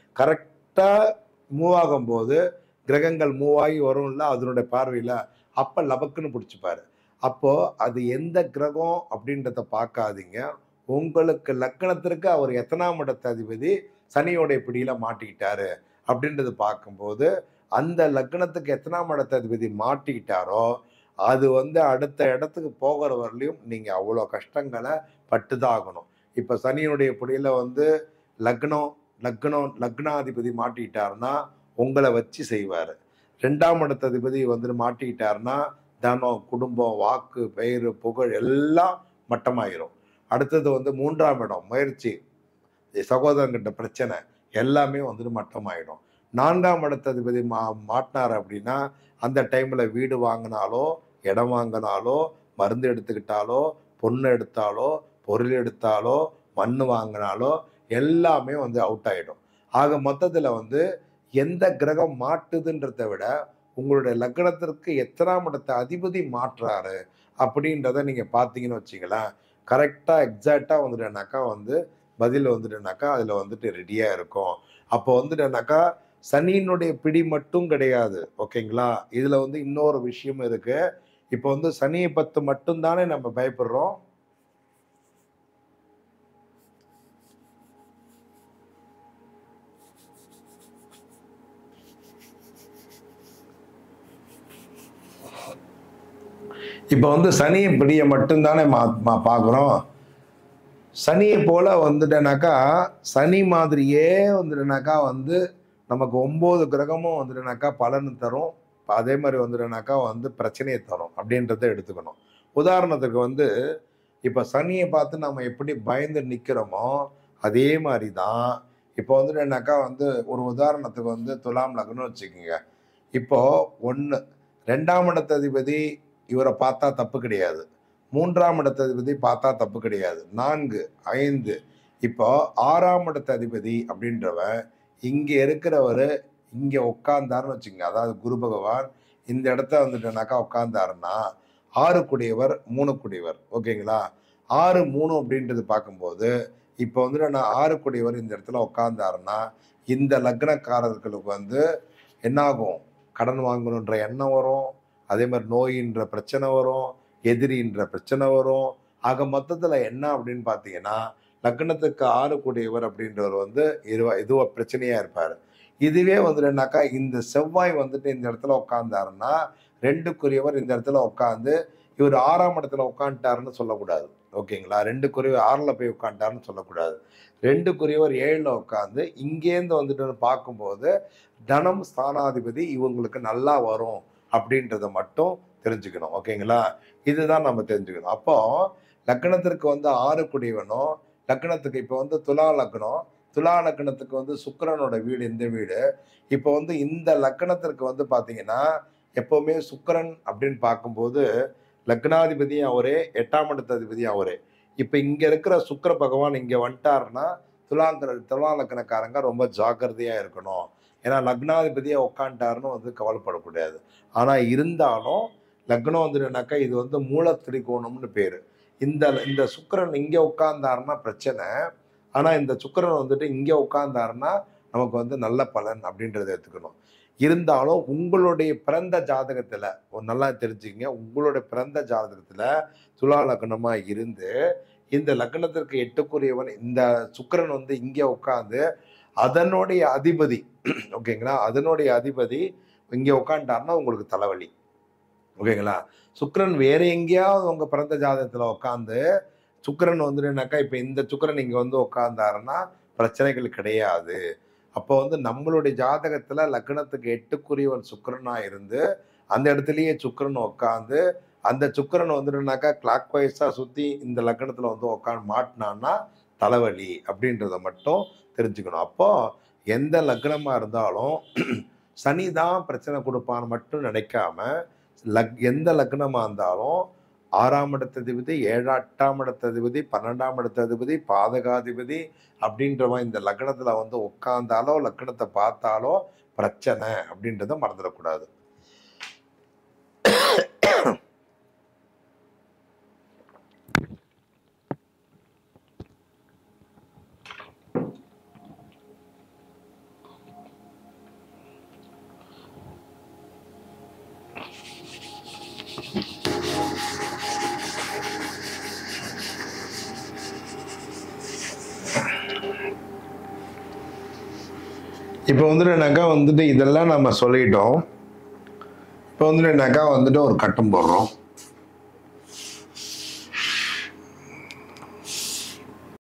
கரெக்டாக மூவ் ஆகும்போது கிரகங்கள் மூவ் ஆகி வரும்ல அதனுடைய பார்வையில் அப்போ லபக்குன்னு பிடிச்சிப்பாரு அப்போது அது எந்த கிரகம் அப்படின்றத பார்க்காதீங்க உங்களுக்கு லக்கணத்திற்கு அவர் எத்தனாம் இடத்த அதிபதி சனியோடைய பிடியில் மாட்டிக்கிட்டாரு அப்படின்றது பார்க்கும்போது அந்த லக்னத்துக்கு எத்தனாம் இடத்த அதிபதி மாட்டிக்கிட்டாரோ அது வந்து அடுத்த இடத்துக்கு போகிற வரலையும் நீங்கள் அவ்வளோ கஷ்டங்களை பட்டு தான் ஆகணும் இப்போ சனியினுடைய பிடியில் வந்து லக்னம் லக்னம் லக்னாதிபதி மாட்டிக்கிட்டாருன்னா உங்களை வச்சு செய்வார் ரெண்டாம் இடத்த அதிபதி வந்துட்டு மாட்டிக்கிட்டாருன்னா தனம் குடும்பம் வாக்கு பெயர் புகழ் எல்லாம் மட்டமாயிரும் அடுத்தது வந்து மூன்றாம் இடம் முயற்சி சகோதரங்கிட்ட பிரச்சனை எல்லாமே வந்துட்டு மட்டமாயிடும் நான்காம் இடத்த அதிபதி மா மாட்டினார் அப்படின்னா அந்த டைமில் வீடு வாங்கினாலோ இடம் வாங்கினாலோ மருந்து எடுத்துக்கிட்டாலோ பொண்ணு எடுத்தாலோ பொருள் எடுத்தாலோ மண் வாங்கினாலோ எல்லாமே வந்து அவுட் ஆகிடும் ஆக மொத்தத்தில் வந்து எந்த கிரகம் மாட்டுதுன்றதை விட உங்களுடைய லக்னத்திற்கு எத்தனாம் இடத்த அதிபதி மாற்றுறாரு அப்படின்றத நீங்கள் பார்த்தீங்கன்னு வச்சிங்களேன் கரெக்டாக எக்ஸாக்டாக வந்துட்டேனாக்கா வந்து பதில் வந்துட்டேனாக்கா அதில் வந்துட்டு ரெடியாக இருக்கும் அப்போ வந்துட்டேனாக்கா சனியினுடைய பிடி மட்டும் கிடையாது ஓகேங்களா இதில் வந்து இன்னொரு விஷயம் இருக்கு இப்போ வந்து சனியை பத்து மட்டும்தானே நம்ம பயப்படுறோம் இப்போ வந்து சனியை பிடியை மட்டும்தானே மா மா- பார்க்குறோம் சனியை போல வந்துட்டேனாக்கா சனி மாதிரியே வந்துட்டேனாக்கா வந்து நமக்கு ஒம்பது கிரகமும் வந்துட்டேனாக்கா பலன் தரும் அதே மாதிரி வந்துட்டேனாக்கா வந்து பிரச்சனையை தரும் அப்படின்றத எடுத்துக்கணும் உதாரணத்துக்கு வந்து இப்போ சனியை பார்த்து நம்ம எப்படி பயந்து நிற்கிறோமோ அதே மாதிரி தான் இப்போ வந்துட்டேனாக்கா வந்து ஒரு உதாரணத்துக்கு வந்து துலாம் லக்னம் வச்சுக்கோங்க இப்போ ஒன்று ரெண்டாம் இடத்ததிபதி இவரை பார்த்தா தப்பு கிடையாது மூன்றாம் இடத்ததிபதி பார்த்தா தப்பு கிடையாது நான்கு ஐந்து இப்போ ஆறாம் இடத்த அதிபதி அப்படின்றவன் இங்கே இருக்கிறவர் இங்கே உட்கார்ந்தாருன்னு வச்சுங்க அதாவது குரு பகவான் இந்த இடத்த வந்துட்டனாக்கா உட்கார்ந்தாருன்னா ஆறு குடியவர் மூணு குடியவர் ஓகேங்களா ஆறு மூணு அப்படின்றது பார்க்கும்போது இப்போ வந்துட்டு நான் ஆறு குடியவர் இந்த இடத்துல உட்கார்ந்தாருன்னா இந்த லக்னக்காரர்களுக்கு வந்து என்னாகும் கடன் வாங்கணுன்ற எண்ணம் வரும் அதே மாதிரி நோயின்ற பிரச்சனை வரும் எதிரின்ற பிரச்சனை வரும் ஆக மொத்தத்தில் என்ன அப்படின்னு பார்த்தீங்கன்னா லக்னத்துக்கு ஆறு கூடியவர் அப்படின்றவர் வந்து இதுவா இதுவா பிரச்சனையாக இருப்பார் இதுவே வந்துட்டுனாக்கா இந்த செவ்வாய் வந்துட்டு இந்த இடத்துல உட்காந்தாருன்னா ரெண்டுக்குரியவர் இந்த இடத்துல உட்காந்து இவர் ஆறாம் இடத்துல உட்காந்துட்டாருன்னு சொல்லக்கூடாது ஓகேங்களா ரெண்டுக்குரியவர் ஆறில் போய் உட்காந்துட்டாருன்னு சொல்லக்கூடாது ரெண்டுக்குரியவர் ஏழில் உட்காந்து இங்கேருந்து வந்துட்டு பார்க்கும்போது தனம் ஸ்தானாதிபதி இவங்களுக்கு நல்லா வரும் அப்படின்றத மட்டும் தெரிஞ்சுக்கணும் ஓகேங்களா இதுதான் நம்ம தெரிஞ்சுக்கணும் அப்போ லக்னத்திற்கு வந்து ஆறு குடிவனும் லக்னத்துக்கு இப்போ வந்து துலா லக்னம் துலா லக்னத்துக்கு வந்து சுக்கிரனோட வீடு இந்த வீடு இப்போ வந்து இந்த லக்னத்திற்கு வந்து பார்த்தீங்கன்னா எப்பவுமே சுக்கிரன் அப்படின்னு பார்க்கும்போது லக்னாதிபதியும் அவரே எட்டாம் இடத்து அதிபதியும் அவரே இப்போ இங்க இருக்கிற சுக்கிர பகவான் இங்க வந்துட்டாருன்னா துலாங்கிற துலா லக்னக்காரங்க ரொம்ப ஜாக்கிரதையா இருக்கணும் ஏன்னா லக்னாதிபதியா உட்காந்துட்டாருன்னு வந்து கவலைப்படக்கூடாது ஆனா இருந்தாலும் லக்னம் வந்துடுனாக்கா இது வந்து மூல திரிகோணம்னு பேரு இந்த இந்த சுக்கிரன் இங்க உட்கார்ந்தாருன்னா பிரச்சனை ஆனா இந்த சுக்கிரன் வந்துட்டு இங்க உட்கார்ந்தாருன்னா நமக்கு வந்து நல்ல பலன் அப்படின்றத எடுத்துக்கணும் இருந்தாலும் உங்களுடைய பிறந்த ஜாதகத்துல ஒரு நல்லா தெரிஞ்சுக்கங்க உங்களுடைய பிறந்த ஜாதகத்துல துலா லக்னமா இருந்து இந்த லக்னத்திற்கு எட்டுக்குரியவன் இந்த சுக்கிரன் வந்து இங்க உட்கார்ந்து அதனுடைய அதிபதி ஓகேங்களா அதனுடைய அதிபதி இங்க உட்காந்துட்டாருன்னா உங்களுக்கு தலைவலி ஓகேங்களா சுக்கிரன் வேற எங்கேயாவது உங்க பிறந்த ஜாதகத்துல உட்காந்து சுக்கிரன் வந்துட்டுனாக்கா இப்ப இந்த சுக்கிரன் இங்க வந்து உட்கார்ந்தாருன்னா பிரச்சனைகள் கிடையாது அப்போ வந்து நம்மளுடைய ஜாதகத்துல லக்னத்துக்கு எட்டுக்குரியவன் சுக்கிரனா இருந்து அந்த இடத்துலயே சுக்கிரன் உட்காந்து அந்த சுக்கிரன் வந்துட்டுனாக்கா கிளாக் வைஸா சுத்தி இந்த லக்னத்துல வந்து உட்காந்து மாட்டினான்னா தலைவலி அப்படின்றத மட்டும் தெரிஞ்சுக்கணும் அப்போ எந்த லக்னமா இருந்தாலும் சனி தான் பிரச்சனை கொடுப்பான்னு மட்டும் நினைக்காம லக் எந்த லக்னமா இருந்தாலும் ஆறாம் இடத்ததிபதி ஏழாம் எட்டாம் இடத்ததிபதி பன்னெண்டாம் இடத்ததிபதி பாதகாதிபதி அப்படின்றவன் இந்த லக்னத்துல வந்து உட்கார்ந்தாலோ லக்னத்தை பார்த்தாலோ பிரச்சனை அப்படின்றத மறந்துடக்கூடாது இப்போ வந்துட்டு என்னக்கா வந்துட்டு இதெல்லாம் நம்ம சொல்லிட்டோம் இப்போ வந்துட்டு என்னக்கா வந்துட்டு ஒரு கட்டம் போடுறோம்